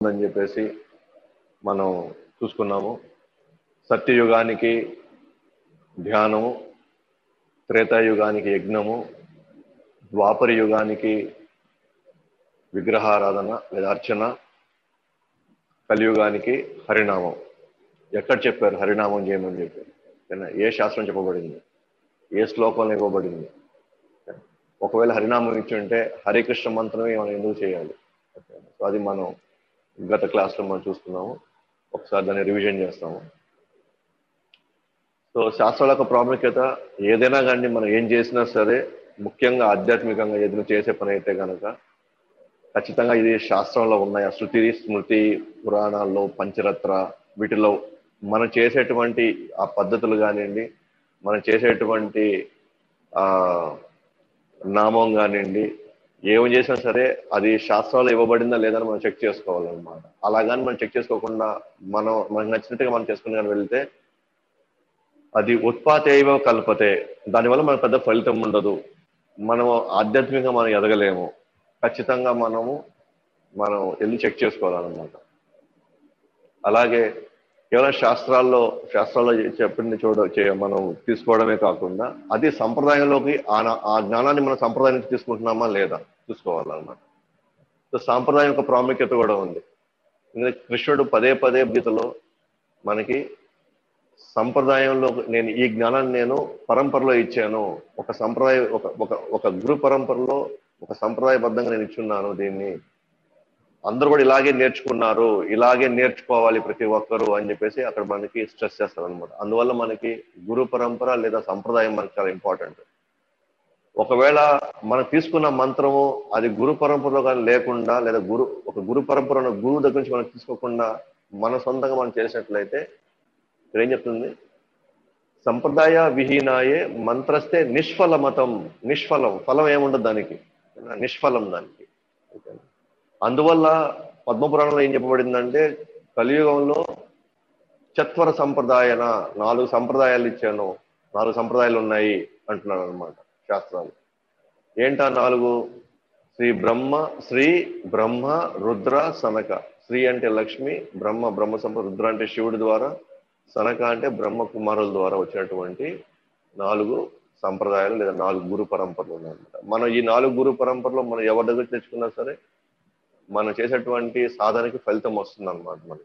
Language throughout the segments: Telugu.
అని చెప్పేసి మనం చూసుకున్నాము సత్యయుగానికి ధ్యానము త్రేతాయుగానికి యజ్ఞము ద్వాపర యుగానికి విగ్రహారాధన లేదా అర్చన కలియుగానికి హరినామం ఎక్కడ చెప్పారు హరినామం చేయమని చెప్పారు ఓకేనా? ఏ శాస్త్రం చెప్పబడింది ఏ శ్లోకంలో ఇవ్వబడింది ఒకవేళ హరినామం ఇచ్చి ఉంటే హరికృష్ణ మంత్రమే మనం ఎందుకు చేయాలి ఓకేనా? సో అది మనం గత క్లాస్లో మనం చూసుకున్నాము ఒకసారి దాన్ని రివిజన్ చేస్తాము సో శాస్త్రాల యొక్క ప్రాముఖ్యత ఏదైనా కానీ మనం ఏం చేసినా సరే ముఖ్యంగా ఆధ్యాత్మికంగా ఏదైనా చేసే పని అయితే కనుక ఖచ్చితంగా ఇది శాస్త్రంలో ఉన్నాయి ఆ శృతి స్మృతి పురాణాల్లో పంచరత్ర వీటిలో మనం చేసేటువంటి ఆ పద్ధతులు కానివ్వండి మనం చేసేటువంటి ఆ నామం కానివ్వండి ఏం చేసినా సరే అది శాస్త్రాలు ఇవ్వబడిందా లేదని మనం చెక్ చేసుకోవాలన్నమాట అలాగని మనం చెక్ చేసుకోకుండా మనం మనకు నచ్చినట్టుగా మనం చేసుకుని కానీ వెళ్తే అది ఉత్పాతేవ కల్పతే దానివల్ల మనకు పెద్ద ఫలితం ఉండదు మనం ఆధ్యాత్మికంగా మనం ఎదగలేము ఖచ్చితంగా మనము మనం వెళ్ళి చెక్ చేసుకోవాలన్నమాట అలాగే కేవలం శాస్త్రాల్లో శాస్త్రాల్లో చెప్పింది చూడ చే- మనం తీసుకోవడమే కాకుండా అది సంప్రదాయంలోకి ఆ నా- ఆ జ్ఞానాన్ని మనం సంప్రదాయం నుంచి తీసుకుంటున్నామా లేదా చూసుకోవాలన్నమాట సో సాంప్రదాయం యొక్క ప్రాముఖ్యత కూడా ఉంది ఎందుకంటే కృష్ణుడు పదే పదే గీతలో మనకి సంప్రదాయంలో నేను ఈ జ్ఞానాన్ని నేను పరంపరలో ఇచ్చాను ఒక సంప్రదాయ ఒక ఒక ఒక గురు పరంపరలో ఒక సంప్రదాయబద్ధంగా నేను ఇచ్చున్నాను దీన్ని అందరూ కూడా ఇలాగే నేర్చుకున్నారు ఇలాగే నేర్చుకోవాలి ప్రతి ఒక్కరు అని చెప్పేసి అక్కడ మనకి స్ట్రెస్ చేస్తారు అనమాట అందువల్ల మనకి గురు పరంపర లేదా సంప్రదాయం మనకి చాలా ఇంపార్టెంట్ ఒకవేళ మనం తీసుకున్న మంత్రము అది గురు పరంపరలో కానీ లేకుండా లేదా గురు ఒక గురు పరంపర ఉన్న గురువు దగ్గర నుంచి మనం తీసుకోకుండా మన సొంతంగా మనం చేసినట్లయితే ఇక్కడ ఏం చెప్తుంది సంప్రదాయ విహీనాయే మంత్రస్తే నిష్ఫల మతం నిష్ఫలం ఫలం ఏముండదు దానికి నిష్ఫలం దానికి ఓకేనా? అందువల్ల పద్మపురాణంలో ఏం చెప్పబడిందంటే కలియుగంలో చత్వర సంప్రదాయన నాలుగు సంప్రదాయాలు ఇచ్చాను నాలుగు సంప్రదాయాలు ఉన్నాయి అంటున్నాడు అనమాట శాస్త్రాలు ఏంటా నాలుగు శ్రీ బ్రహ్మ శ్రీ బ్రహ్మ రుద్ర సనక శ్రీ అంటే లక్ష్మి బ్రహ్మ బ్రహ్మ సంపద రుద్ర అంటే శివుడి ద్వారా సనక అంటే బ్రహ్మ కుమారుల ద్వారా వచ్చినటువంటి నాలుగు సంప్రదాయాలు లేదా నాలుగు గురు పరంపరలు ఉన్నాయన్నమాట మనం ఈ నాలుగు గురు పరంపరలో మనం ఎవరి దగ్గర తెచ్చుకున్నా సరే మనం చేసేటువంటి సాధనకి ఫలితం వస్తుంది అనమాట మనకి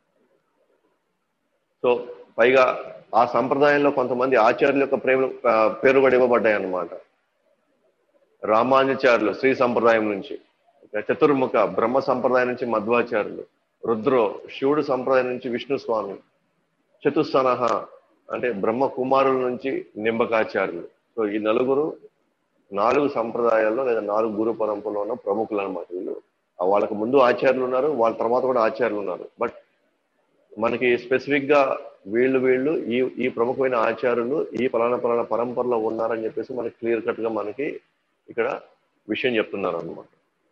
సో పైగా ఆ సంప్రదాయంలో కొంతమంది ఆచార్యుల యొక్క ప్రేమ ఆ, పేరు కూడా ఇవ్వబడ్డాయి అన్నమాట రామానుచారులు శ్రీ సంప్రదాయం నుంచి చతుర్ముఖ బ్రహ్మ సంప్రదాయం నుంచి మధ్వాచార్యులు రుద్రో శివుడు సంప్రదాయం నుంచి విష్ణు స్వామి చతుస్సనహ అంటే బ్రహ్మ కుమారుల నుంచి నింబకాచార్యులు సో ఈ నలుగురు నాలుగు సంప్రదాయాల్లో లేదా నాలుగు గురు పరంపరలో ఉన్న ప్రముఖులు అనమాట వీళ్ళు ఆ వాళ్ళకి ముందు ఆచార్యులు ఉన్నారు వాళ్ళ తర్వాత కూడా ఆచార్యులు ఉన్నారు బట్ మనకి స్పెసిఫిక్ గా వీళ్ళు వీళ్ళు ఈ ఈ ప్రముఖమైన ఆచార్యులు ఈ పలానా పలానా పరంపరలో ఉన్నారని చెప్పేసి మనకి క్లియర్ కట్ గా మనకి ఇక్కడ విషయం చెప్తున్నారు అనమాట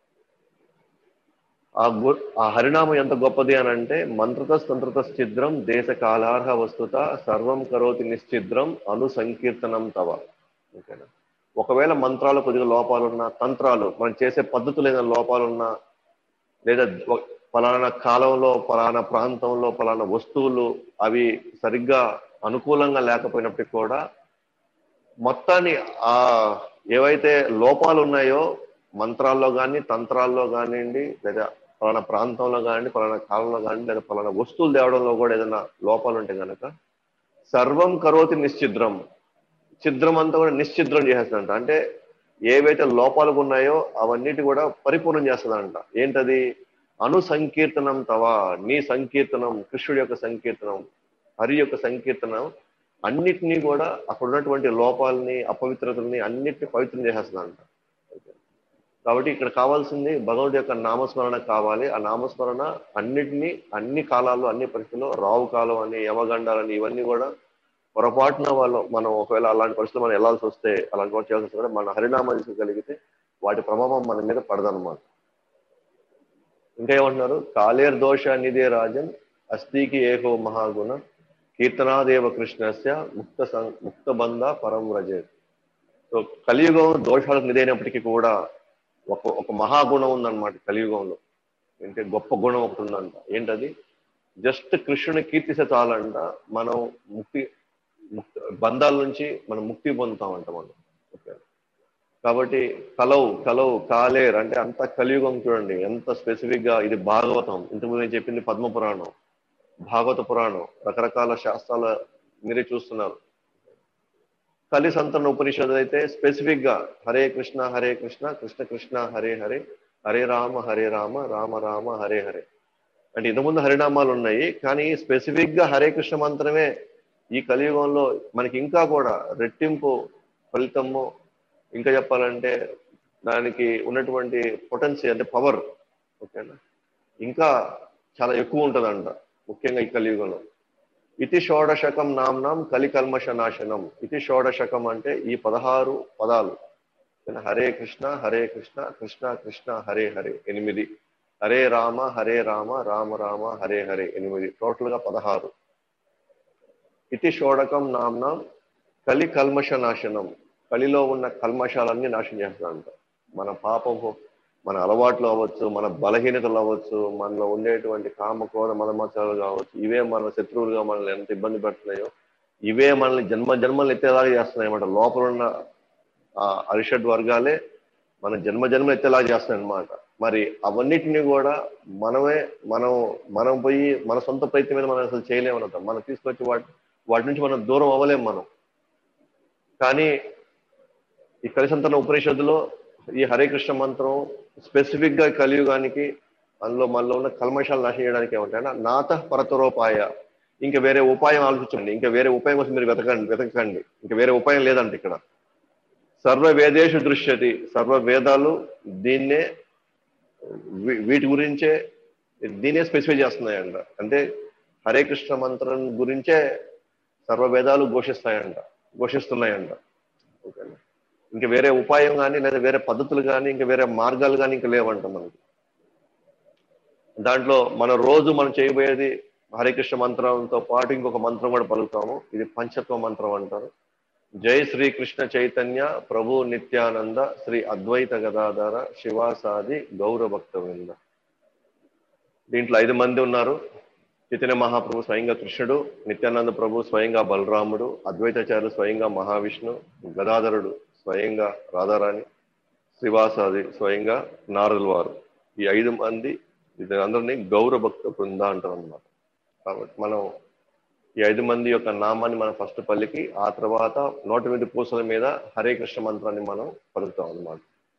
ఆ గు ఆ హరినామం ఎంత గొప్పది అని అంటే మంత్రత తంత్రత ఛిద్రం దేశ కాలార్హ వస్తుత సర్వం కరోతి నిశ్చిద్రం అను సంకీర్తనం తవ ఓకేనా ఒకవేళ మంత్రాలు కొద్దిగా లోపాలున్నా తంత్రాలు మనం చేసే పద్ధతులు ఏదైనా లోపాలున్నా లేదా ఒక- పలానా కాలంలో పలానా ప్రాంతంలో పలానా వస్తువులు అవి సరిగ్గా అనుకూలంగా లేకపోయినప్పటికీ కూడా మొత్తాన్ని ఆ ఏవైతే లోపాలు ఉన్నాయో మంత్రాల్లో కానీ తంత్రాల్లో కానివ్వండి లేదా పలానా ప్రాంతంలో కానివ్వండి పలానా కాలంలో కానివ్వండి లేదా పలానా వస్తువులు తేవడంలో కూడా ఏదైనా లోపాలు ఉంటే కనుక సర్వం కరోతి నిశ్చిద్రం ఛిద్రం అంతా కూడా నిశ్చిద్రం చేసేస్తుందంట అంటే ఏవైతే లోపాలు ఉన్నాయో అవన్నిటి కూడా పరిపూర్ణం చేస్తుందంట ఏంటది అను సంకీర్తనం తవా నీ సంకీర్తనం కృష్ణుడి యొక్క సంకీర్తనం హరి యొక్క సంకీర్తనం అన్నిటినీ కూడా అక్కడ ఉన్నటువంటి లోపాలని అపవిత్రతల్ని అన్నిటిని పవిత్రం చేసేస్తుందంట కాబట్టి ఇక్కడ కావాల్సింది భగవంతుడి యొక్క నామస్మరణ కావాలి ఆ నామస్మరణ అన్నిటినీ అన్ని కాలాల్లో అన్ని పరిస్థితుల్లో రావు కాలం అని యమగండాలని ఇవన్నీ కూడా పొరపాటున వాళ్ళు మనం ఒకవేళ అలాంటి పరిస్థితులు మనం వెళ్ళాల్సి వస్తే అలాంటి వాటి చేయాల్సి వస్తే కూడా మన హరినామా తీసుకోగలిగితే వాటి ప్రభావం మన మీద పడదన్నమాట ఇంకా ఏమంటున్నారు కాలేర్ దోష నిదే రాజన్ అస్థికి ఏకో మహాగుణ కీర్తనాదేవ కృష్ణస్య ముక్త సం- ముక్త బంధ పరం వ్రజేత్ సో కలియుగం దోషాలకు నిదైనప్పటికీ కూడా ఒక ఒక మహాగుణం ఉందన్నమాట కలియుగంలో అంటే గొప్ప గుణం ఒకటి ఉందంట ఏంటది జస్ట్ కృష్ణుని కీర్తిస్తే చాలంట మనం ముక్తి ముక్తి బంధాల నుంచి మనం ముక్తి పొందుతామంట మనం ఓకే కాబట్టి కలవు కలవు కాలేర్ అంటే అంత కలియుగం చూడండి ఎంత స్పెసిఫిక్ గా ఇది భాగవతం ఇంతకుముందు నేను చెప్పింది పద్మ పురాణం భాగవత పురాణం రకరకాల శాస్త్రాల మీరే చూస్తున్నారు కలి సంతన ఉపనిషత్తు అయితే స్పెసిఫిక్ గా హరే కృష్ణ హరే కృష్ణ కృష్ణ కృష్ణ హరే హరే హరే రామ హరే రామ రామ రామ హరే హరే అంటే ఇంతకుముందు హరినామాలు ఉన్నాయి కానీ స్పెసిఫిక్ గా హరే కృష్ణ మంత్రమే ఈ కలియుగంలో మనకి ఇంకా కూడా రెట్టింపు ఫలితము ఇంకా చెప్పాలంటే దానికి ఉన్నటువంటి పొటెన్సీ అంటే పవర్ ఓకేనా ఇంకా చాలా ఎక్కువ ఉంటుందంట ముఖ్యంగా ఈ కలియుగంలో ఇతి షోడశకం నామ్నాం కలి కల్మష నాశనం ఇతి షోడశకం అంటే ఈ పదహారు పదాలు హరే కృష్ణ హరే కృష్ణ కృష్ణ కృష్ణ హరే హరే ఎనిమిది హరే రామ హరే రామ రామ రామ హరే హరే ఎనిమిది టోటల్ గా పదహారు ఇతి షోడకం నామ్నాం కలి కల్మష నాశనం కలిలో ఉన్న కల్మషాలన్నీ నాశనం చేస్తాడంట మన పాపము మన అలవాట్లు అవ్వచ్చు మన బలహీనతలు అవ్వచ్చు మనలో ఉండేటువంటి కామ క్రోధ మదమచాలు కావచ్చు ఇవే మన శత్రువులుగా మనల్ని ఎంత ఇబ్బంది పెడుతున్నాయో ఇవే మనల్ని జన్మ జన్మలు ఎత్తేలాగా చేస్తున్నాయి అన్నమాట లోపల ఉన్న ఆ అరిషడ్ వర్గాలే మన జన్మ జన్మలు ఎత్తేలాగా చేస్తున్నాయి అనమాట మరి అవన్నిటిని కూడా మనమే మనం మనం పోయి మన సొంత ప్రయత్నం మీద మనం అసలు చేయలేమన్నమాట మనం తీసుకొచ్చి వాటి వాటి నుంచి మనం దూరం అవ్వలేం మనం కానీ ఈ కలిసంతన ఉపనిషత్తులో ఈ హరే కృష్ణ మంత్రం స్పెసిఫిక్ గా కలియుగానికి అందులో మనలో ఉన్న కల్మషాలు నాశనం చేయడానికి ఏమంటాయంటే నాత పరతరోపాయ ఇంకా వేరే ఉపాయం ఆలోచించండి ఇంకా వేరే ఉపాయం కోసం మీరు వెతకండి వెతకండి ఇంకా వేరే ఉపాయం లేదంట ఇక్కడ సర్వ వేదేషు దృశ్యతి సర్వ వేదాలు దీన్నే వీ- వీటి గురించే దీన్నే స్పెసిఫై చేస్తున్నాయంట అంటే హరే కృష్ణ మంత్రం గురించే సర్వ వేదాలు ఘోషిస్తాయంట ఘోషిస్తున్నాయంట ఓకేనా ఇంకా వేరే ఉపాయం కానీ లేదా వేరే పద్ధతులు కానీ ఇంకా వేరే మార్గాలు కానీ ఇంకా లేవంట మనకి దాంట్లో మన రోజు మనం చేయబోయేది హరే కృష్ణ మంత్రంతో పాటు ఇంకొక మంత్రం కూడా పలుకుతాము ఇది పంచత్వ మంత్రం అంటారు జై శ్రీ కృష్ణ చైతన్య ప్రభు నిత్యానంద శ్రీ అద్వైత గదాధర శివాసాది గౌర భక్తవృంద దీంట్లో ఐదు మంది ఉన్నారు చైతన్య మహాప్రభు స్వయంగా కృష్ణుడు నిత్యానంద ప్రభు స్వయంగా బలరాముడు అద్వైతాచార్యులు స్వయంగా మహావిష్ణు గదాధరుడు స్వయంగా రాధారాణి శ్రీవాసాది స్వయంగా నారదుల వారు ఈ ఐదు మంది ఇది అందరినీ గౌరవ భక్త బృంద అంటారు అనమాట కాబట్టి మనం ఈ ఐదు మంది యొక్క నామాన్ని మనం ఫస్ట్ పల్లికి ఆ తర్వాత నోటి మీద పూసల మీద హరే కృష్ణ మంత్రాన్ని మనం పలుకుతాం అన్నమాట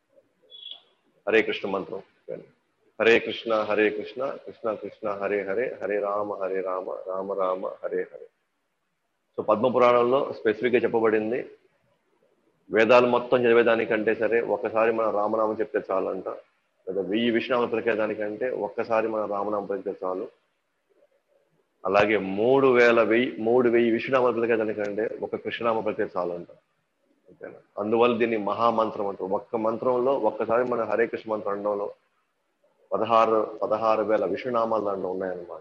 హరే కృష్ణ మంత్రం హరే కృష్ణ హరే కృష్ణ కృష్ణ కృష్ణ హరే హరే హరే రామ హరే రామ రామ రామ హరే హరే సో పద్మ పురాణంలో స్పెసిఫిక్ గా చెప్పబడింది వేదాలు మొత్తం చదివేదానికంటే సరే ఒక్కసారి మన రామనామం చెప్తే చాలు అంట లేదా వెయ్యి విష్ణామం పలికేదానికంటే ఒక్కసారి మన రామనామం పలికితే చాలు అలాగే మూడు వేల వెయ్యి మూడు వెయ్యి విష్ణునామాలు పలికేదానికంటే ఒక కృష్ణనామ పలికితే చాలు అంట ఓకేనా అందువల్ల దీన్ని మహామంత్రం అంటారు ఒక్క మంత్రంలో ఒక్కసారి మన హరే కృష్ణ మంత్రం అనడంలో పదహారు పదహారు వేల విష్ణునామాలు దాంట్లో ఉన్నాయన్నమాట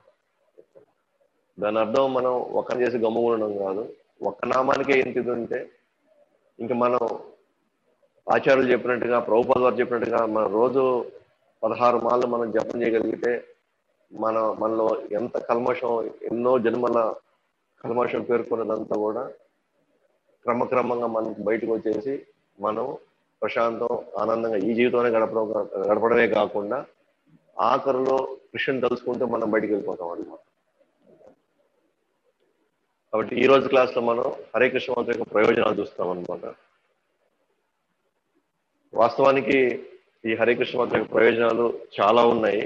దాని అర్థం మనం ఒక్క చేసి గమ్ము ఉండడం కాదు ఒక్క నామానికే ఎంత ఇది ఉంటే ఇంకా మనం ఆచార్యులు చెప్పినట్టుగా ప్రభుపాద వారు చెప్పినట్టుగా మన రోజు పదహారు మాళ్ళు మనం జపం చేయగలిగితే మన మనలో ఎంత కల్మషం ఎన్నో జన్మల కల్మషం పేర్కొన్నదంతా కూడా క్రమక్రమంగా మనకు బయటకు వచ్చేసి మనం ప్రశాంతం ఆనందంగా ఈ జీవితంలో గడపడం గడపడమే కాకుండా ఆఖరిలో కృష్ణుని తలుచుకుంటూ మనం బయటికి వెళ్ళిపోతాం అన్నమాట కాబట్టి ఈ రోజు క్లాస్ లో మనం హరే కృష్ణ మంత్రం యొక్క ప్రయోజనాలు చూస్తాం అనమాట వాస్తవానికి ఈ హరే కృష్ణ మంత్రం యొక్క ప్రయోజనాలు చాలా ఉన్నాయి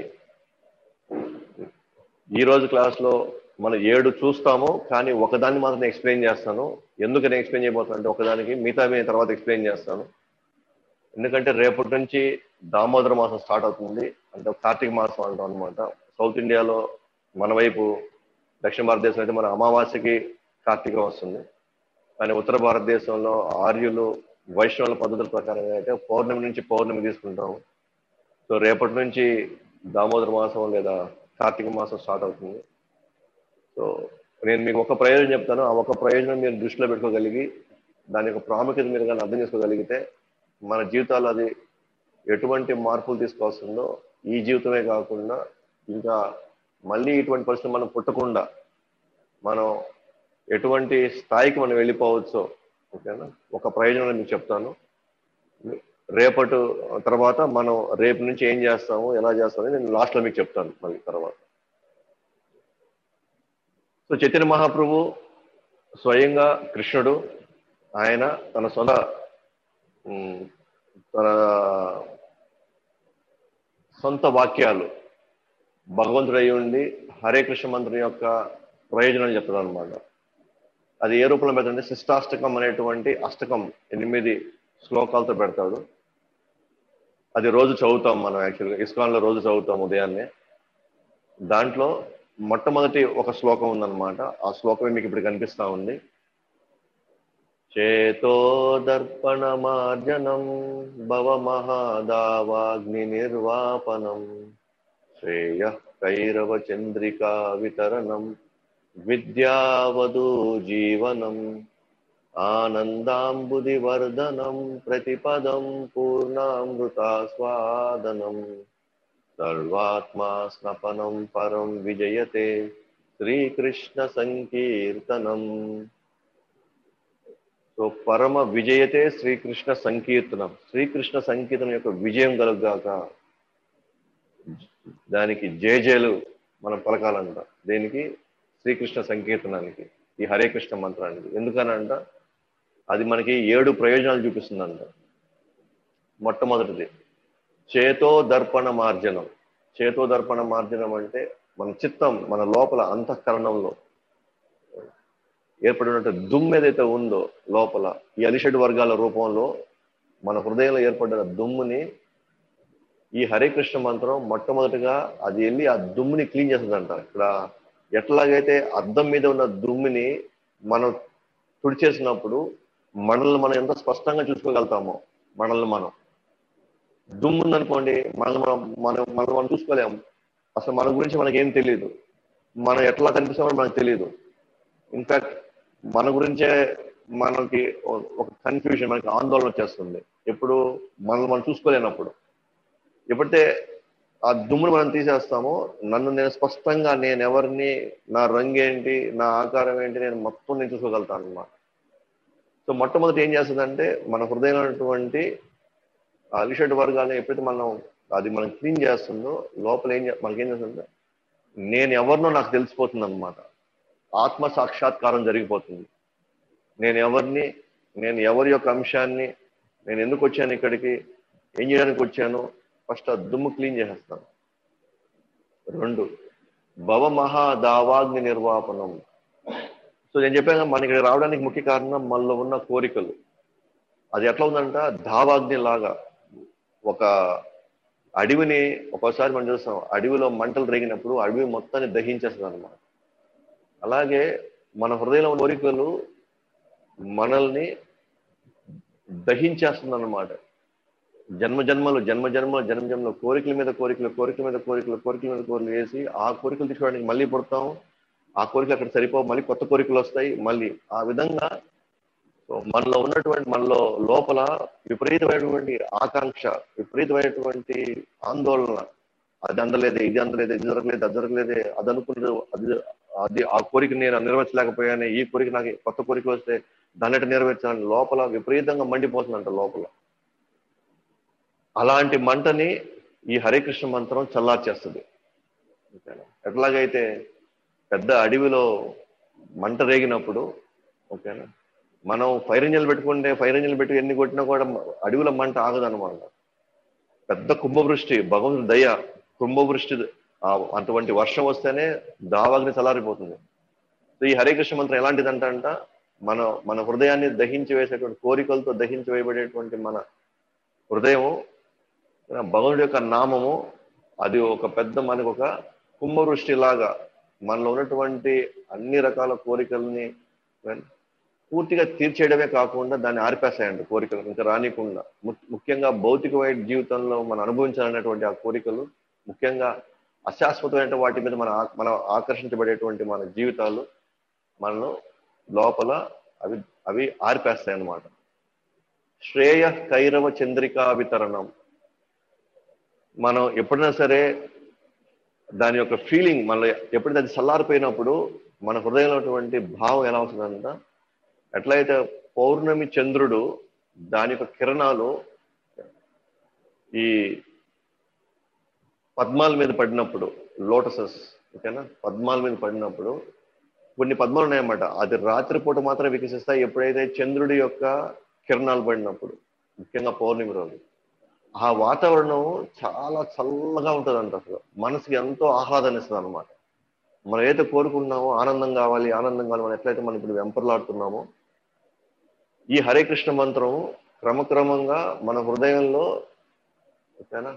ఈ రోజు క్లాస్ లో మనం ఏడు చూస్తాము కానీ ఒకదాన్ని మాత్రం ఎక్స్ప్లెయిన్ చేస్తాను ఎందుకు నేను ఎక్స్ప్లెయిన్ చేయబోతాను అంటే ఒకదానికి మిగతా నేను తర్వాత ఎక్స్ప్లెయిన్ చేస్తాను ఎందుకంటే రేపటి నుంచి దామోదర మాసం స్టార్ట్ అవుతుంది అంటే కార్తీక మాసం అంటాం అనమాట సౌత్ ఇండియాలో మన వైపు దక్షిణ భారతదేశం అయితే మన అమావాస్యకి కార్తీకం వస్తుంది కానీ ఉత్తర భారతదేశంలో ఆర్యులు వైష్ణవుల పద్ధతుల ప్రకారంగా అయితే పౌర్ణమి నుంచి పౌర్ణమి తీసుకుంటాం సో రేపటి నుంచి దామోదర మాసం లేదా కార్తీక మాసం స్టార్ట్ అవుతుంది సో నేను మీకు ఒక ప్రయోజనం చెప్తాను ఆ ఒక ప్రయోజనం మీరు దృష్టిలో పెట్టుకోగలిగి దాని యొక్క ప్రాముఖ్యత మీరు కానీ అర్థం చేసుకోగలిగితే మన జీవితాల్లో అది ఎటువంటి మార్పులు తీసుకొస్తుందో ఈ జీవితమే కాకుండా ఇంకా మళ్ళీ ఇటువంటి పరిస్థితి మనం పుట్టకుండా మనం ఎటువంటి స్థాయికి మనం వెళ్ళిపోవచ్చో ఓకేనా ఒక ప్రయోజనం మీకు చెప్తాను రేపటి తర్వాత మనం రేపు నుంచి ఏం చేస్తాము ఎలా చేస్తామని నేను లాస్ట్లో మీకు చెప్తాను మళ్ళీ తర్వాత సో చైతన్య మహాప్రభు స్వయంగా కృష్ణుడు ఆయన తన సొంత ఉమ్, తన సొంత వాక్యాలు భగవంతుడు అయి ఉండి హరే కృష్ణ మంత్రం యొక్క ప్రయోజనాలు చెప్తాడు అనమాట అది ఏ రూపంలో పెడతాడంటే శిష్టాష్టకం అనేటువంటి అష్టకం ఎనిమిది శ్లోకాలతో పెడతాడు అది రోజు చదువుతాం మనం యాక్చువల్గా ఇస్కాన్లో రోజు చదువుతాం ఉదయాన్నే దాంట్లో మొట్టమొదటి ఒక శ్లోకం ఉందన్నమాట ఆ శ్లోకమే మీకు ఇప్పుడు కనిపిస్తా ఉంది చేతో దర్పణమార్జనం భవ మహాదావాగ్ని నిర్వాపనం శ్రేయ కైరవ చంద్రికా వితరణం విద్యావధూ జీవనం ఆనందాంబుదివర్ధనం ప్రతిపదం పూర్ణామృతాస్వాదనం సర్వాత్మా స్నపనం పరం విజయతే శ్రీకృష్ణ సంకీర్తనం సో పరమ విజయతే శ్రీకృష్ణ సంకీర్తనం శ్రీకృష్ణ సంకీర్తనం యొక్క విజయం కలుగాక దానికి జేజేలు మనం పలకాలంట దేనికి శ్రీకృష్ణ సంకీర్తనానికి ఈ హరే కృష్ణ మంత్రానికి ఎందుకనంట అది మనకి ఏడు ప్రయోజనాలు చూపిస్తుందంట మొట్టమొదటిది చేతో దర్పణ మార్జనం చేతో దర్పణ మార్జనం అంటే మన చిత్తం మన లోపల అంతఃకరణంలో ఏర్పడినట్టు దుమ్ము ఏదైతే ఉందో లోపల ఈ అలిషడ్ వర్గాల రూపంలో మన హృదయంలో ఏర్పడిన దుమ్ముని ఈ హరే కృష్ణ మంత్రం మొట్టమొదటిగా అది వెళ్ళి ఆ దుమ్ముని క్లీన్ చేస్తుందంట ఇక్కడ ఎట్లాగైతే అద్దం మీద ఉన్న దుమ్ముని మనం తుడిచేసినప్పుడు మనల్ని మనం ఎంత స్పష్టంగా చూసుకోగలుగుతామో మనల్ని మనం దుమ్ము ఉందనుకోండి మనల్ని మనం మనం మనం మనం చూసుకోలేము అసలు మన గురించి మనకేం తెలియదు మనం ఎట్లా కనిపిస్తామో మనకు తెలియదు ఇన్ఫాక్ట్ మన గురించే మనకి ఒక కన్ఫ్యూజన్ మనకి ఆందోళన వచ్చేస్తుంది ఎప్పుడు మనల్ని మనం చూసుకోలేనప్పుడు ఎప్పుడైతే ఆ దుమ్మును మనం తీసేస్తామో నన్ను నేను స్పష్టంగా నేను ఎవరిని నా రంగు ఏంటి నా ఆకారం ఏంటి నేను మొత్తం నేను చూసుకోగలుగుతాను అన్నమాట సో మొట్టమొదటి ఏం చేస్తుందంటే మన హృదయంలో ఉన్నటువంటి అలిషడ్ వర్గాన్ని ఎప్పుడైతే మనం అది మనం క్లీన్ చేస్తుందో లోపల ఏం చే- మనకేం చేస్తుందంటే నేను ఎవరినో నాకు తెలిసిపోతుంది అనమాట ఆత్మ సాక్షాత్కారం జరిగిపోతుంది నేను ఎవరిని నేను ఎవరి యొక్క అంశాన్ని నేను ఎందుకు వచ్చాను ఇక్కడికి ఏం చేయడానికి వచ్చాను ఫస్ట్ ఆ దుమ్ము క్లీన్ చేసేస్తాను రెండు భవ మహా దావాగ్ని నిర్వాపనం సో నేను చెప్పాను కదా, మన ఇక్కడ రావడానికి ముఖ్య కారణం మనలో ఉన్న కోరికలు అది ఎట్లా ఉందంట దావాగ్ని లాగా ఒక అడవిని ఒక్కోసారి మనం చూస్తాం అడవిలో మంటలు రేగినప్పుడు అడవి మొత్తాన్ని దహించేస్తుంది అనమాట అలాగే మన హృదయంలో ఉన్న కోరికలు మనల్ని దహించేస్తుంది అనమాట జన్మ జన్మలు జన్మ జన్మలు జన్మ జన్మలు కోరికల మీద కోరికలు కోరికల మీద కోరికలు కోరికల మీద కోరికలు వేసి ఆ కోరికలు తీసుకోవడానికి మళ్ళీ పుడతాం ఆ కోరికలు అక్కడ సరిపో మళ్ళీ కొత్త కోరికలు వస్తాయి మళ్ళీ ఆ విధంగా సో మనలో ఉన్నటువంటి మనలో లోపల విపరీతమైనటువంటి ఆకాంక్ష విపరీతమైనటువంటి ఆందోళన అది అందలేదే ఇది అందలేదే ఇది జరగలేదు అది జరగలేదే అది అనుకున్నది అది అది ఆ కోరిక నేను నెరవేర్చలేకపోయాను ఈ కోరిక నాకు కొత్త కోరిక వస్తే దాన్ని నెరవేర్చాలని లోపల విపరీతంగా మండిపోతుందంట లోపల అలాంటి మంటని ఈ హరే కృష్ణ మంత్రం చల్లార్చేస్తుంది ఓకేనా ఎట్లాగైతే పెద్ద అడవిలో మంట రేగినప్పుడు ఓకేనా మనం ఫైర్ ఇంజిన్ పెట్టుకుంటే ఫైర్ ఇంజిన్ పెట్టి ఎన్ని కొట్టినా కూడా అడవిలో మంట ఆగదనమాట పెద్ద కుంభవృష్టి భగవంతుడి దయ కుంభవృష్టి ఆ అటువంటి వర్షం వస్తేనే దావాగ్ని చల్లారిపోతుంది సో ఈ హరే కృష్ణ మంత్రం ఎలాంటిదంట అంట మన మన హృదయాన్ని దహించి వేసేటువంటి కోరికలతో దహించి వేయబడేటువంటి మన హృదయము భగవంతుడి యొక్క నామము అది ఒక పెద్ద మనకు ఒక కుంభవృష్టి లాగా మనలో ఉన్నటువంటి అన్ని రకాల కోరికల్ని పూర్తిగా తీర్చేయడమే కాకుండా దాన్ని ఆరిపేస్తాయండి కోరికలు ఇంకా రానికుండా ము- ముఖ్యంగా భౌతికమైన జీవితంలో మనం అనుభవించాలనేటువంటి ఆ కోరికలు ముఖ్యంగా అశాశ్వతమైన వాటి మీద మన ఆ- మనం ఆకర్షించబడేటువంటి మన జీవితాలు మనలో లోపల అవి అవి ఆరిపేస్తాయి అన్నమాట శ్రేయ కైరవ చంద్రికా వితరణం మనం ఎప్పుడైనా సరే దాని యొక్క ఫీలింగ్ మన ఎప్పుడైతే అది చల్లారిపోయినప్పుడు మన హృదయంలో ఉన్నటువంటి భావం ఎలా అవుతుందంట ఎట్లయితే పౌర్ణమి చంద్రుడు దాని యొక్క కిరణాలు ఈ పద్మాల మీద పడినప్పుడు లోటసెస్ ఓకేనా పద్మాల మీద పడినప్పుడు కొన్ని పద్మాలు ఉన్నాయన్నమాట అది రాత్రిపూట మాత్రం వికసిస్తాయి ఎప్పుడైతే చంద్రుడి యొక్క కిరణాలు పడినప్పుడు ముఖ్యంగా పౌర్ణమి రోజు ఆ వాతావరణం చాలా చల్లగా ఉంటుందంట అసలు మనసుకి ఎంతో ఆహ్లాదాన్ని ఇస్తుంది అనమాట మనం ఏదైతే కోరుకున్నామో ఆనందం కావాలి ఆనందం కావాలి మనం ఎట్లయితే మనం ఇప్పుడు వెంపర్లాడుతున్నామో ఈ హరే కృష్ణ మంత్రం క్రమక్రమంగా మన హృదయంలో ఓకేనా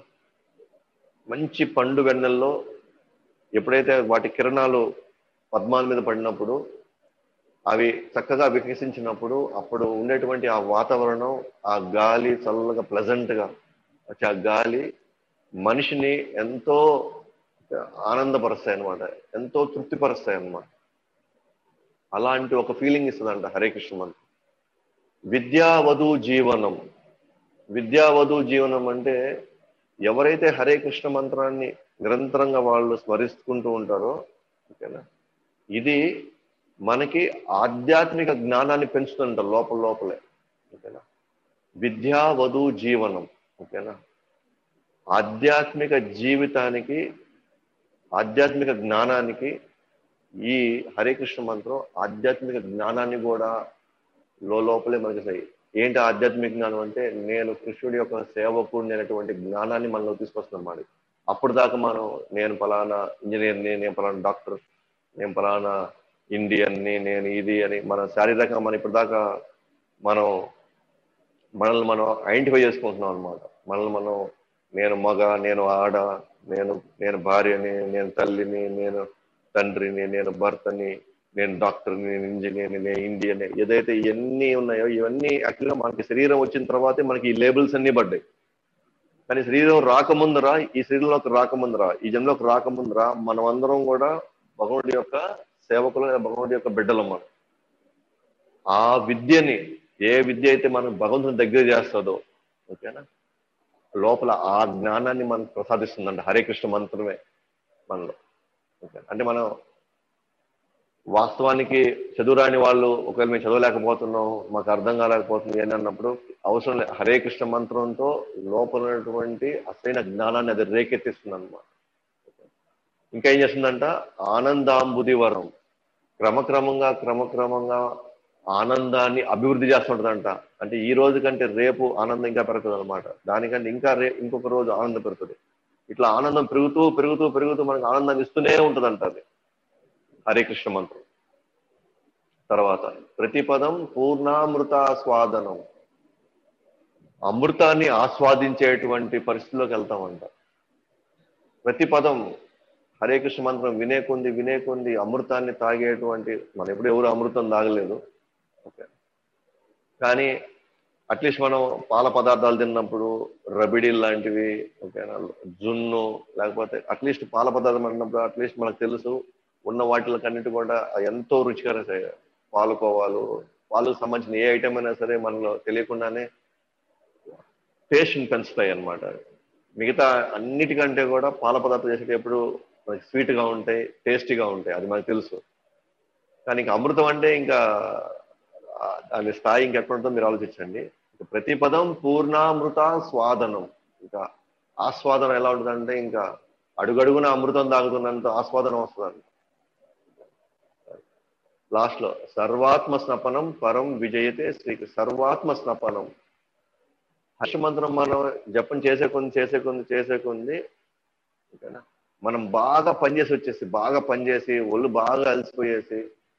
మంచి పండు వెన్నెల్లో ఎప్పుడైతే వాటి కిరణాలు పద్మాల మీద పడినప్పుడు అవి చక్కగా వికసించినప్పుడు అప్పుడు ఉండేటువంటి ఆ వాతావరణం ఆ గాలి చల్లగా ప్లెజెంట్గా వచ్చే ఆ గాలి మనిషిని ఎంతో ఆనందపరుస్తాయి అనమాట ఎంతో తృప్తిపరుస్తాయి అనమాట అలాంటి ఒక ఫీలింగ్ ఇస్తుందంట హరే కృష్ణ మంత్రం విద్యావధు జీవనం విద్యావధు జీవనం అంటే ఎవరైతే హరే కృష్ణ మంత్రాన్ని నిరంతరంగా వాళ్ళు స్మరిస్తుంటూ ఉంటారో ఓకేనా ఇది మనకి ఆధ్యాత్మిక జ్ఞానాన్ని పెంచుతుంట లోపల లోపలే ఓకేనా విద్యా వధు జీవనం ఓకేనా ఆధ్యాత్మిక జీవితానికి ఆధ్యాత్మిక జ్ఞానానికి ఈ హరే కృష్ణ మంత్రం ఆధ్యాత్మిక జ్ఞానాన్ని కూడా లోపలే మనకి సై ఏంటి ఆధ్యాత్మిక జ్ఞానం అంటే నేను కృష్ణుడి యొక్క సేవకుడిని అనేటువంటి జ్ఞానాన్ని మనలో తీసుకొస్తున్నాం మరి అప్పుడు దాకా మనం నేను ఫలానా ఇంజనీర్ని నేను ఫలానా డాక్టర్ నేను ఫలానా ఇండియన్ని నేను ఇది అని మన శారీరకంగా మనం ఇప్పుడు దాకా మనం మనల్ని మనం ఐడెంటిఫై చేసుకుంటున్నాం అనమాట మనల్ని మనం నేను మగ నేను ఆడ నేను నేను భార్యని నేను తల్లిని నేను తండ్రిని నేను భర్తని నేను డాక్టర్ని నేను ఇంజనీర్ని నేను ఇండియన్ ఏదైతే ఇవన్నీ ఉన్నాయో ఇవన్నీ యాక్చువల్గా మనకి శరీరం వచ్చిన తర్వాతే మనకి ఈ లేబుల్స్ అన్ని పడ్డాయి కానీ శరీరం రాకముందరా ఈ శరీరంలోకి రాకముందరా ఈ జన్మలోకి రాకముందరా మనం అందరం కూడా భగవంతుడి యొక్క సేవకులు భగవంతుడి యొక్క బిడ్డలు మనం ఆ విద్యని ఏ విద్య అయితే మనం భగవంతుని దగ్గర చేస్తుందో ఓకేనా లోపల ఆ జ్ఞానాన్ని మనకు ప్రసాదిస్తుందంట హరే కృష్ణ మంత్రమే మనలో ఓకే అంటే మనం వాస్తవానికి చదువురాని వాళ్ళు ఒకవేళ మేము చదవలేకపోతున్నాం మాకు అర్థం కాలేకపోతుంది అని అన్నప్పుడు అవసరం లేదు హరే కృష్ణ మంత్రంతో లోపల ఉన్నటువంటి అసలైన జ్ఞానాన్ని అది రేకెత్తిస్తుంది అనమాట ఇంకా ఏం చేస్తుందంట ఆనందాంబుది వరం క్రమక్రమంగా క్రమక్రమంగా ఆనందాన్ని అభివృద్ధి చేస్తుంటదంట అంటే ఈ రోజు కంటే రేపు ఆనందం ఇంకా పెరుగుతుంది అనమాట దానికంటే ఇంకా రే ఇంకొక రోజు ఆనందం పెరుగుతుంది ఇట్లా ఆనందం పెరుగుతూ పెరుగుతూ పెరుగుతూ మనకు ఆనందాన్ని ఇస్తూనే ఉంటుందంట అది హరే కృష్ణ మంత్రం తర్వాత ప్రతిపదం పూర్ణామృత స్వాదనం అమృతాన్ని ఆస్వాదించేటువంటి పరిస్థితిలోకి వెళ్తామంట ప్రతి పదం హరే కృష్ణ మంత్రం వినే కొంది వినే కొంది అమృతాన్ని తాగేటువంటి మనం ఎప్పుడు ఎవరు అమృతం తాగలేదు ఓకే కానీ అట్లీస్ట్ మనం పాల పదార్థాలు తిన్నప్పుడు రబిడి లాంటివి ఓకేనా జున్ను లేకపోతే అట్లీస్ట్ పాల పదార్థం అన్నప్పుడు అట్లీస్ట్ మనకు తెలుసు ఉన్న వాటిలకన్నిటి కూడా ఎంతో రుచికర పాలుకోవాలు పాలకు సంబంధించిన ఏ ఐటమ్ అయినా సరే మనలో తెలియకుండానే టేస్ట్ని పెంచుతాయి అన్నమాట మిగతా అన్నిటికంటే కూడా పాల పదార్థం చేసేటప్పుడు మనకి స్వీట్గా ఉంటాయి టేస్టీగా ఉంటాయి అది మనకు తెలుసు కానీ ఇంకా అమృతం అంటే ఇంకా దాని స్థాయి ఇంకెక్కడ ఉంటుందో మీరు ఆలోచించండి ప్రతి పదం పూర్ణామృత స్వాదనం ఇంకా ఆస్వాదనం ఎలా ఉంటుందంటే ఇంకా అడుగడుగున అమృతం తాగుతున్నంత ఆస్వాదనం వస్తుందండి లాస్ట్ లో సర్వాత్మ స్నపనం పరం విజయతే శ్రీ సర్వాత్మ స్నపనం హర్షమంత్రం మనం జపం చేసే కొంది చేసే కొంది చేసే కొంది ఓకేనా మనం బాగా పనిచేసి వచ్చేసి బాగా పనిచేసి ఒళ్ళు బాగా అలసిపోయేసి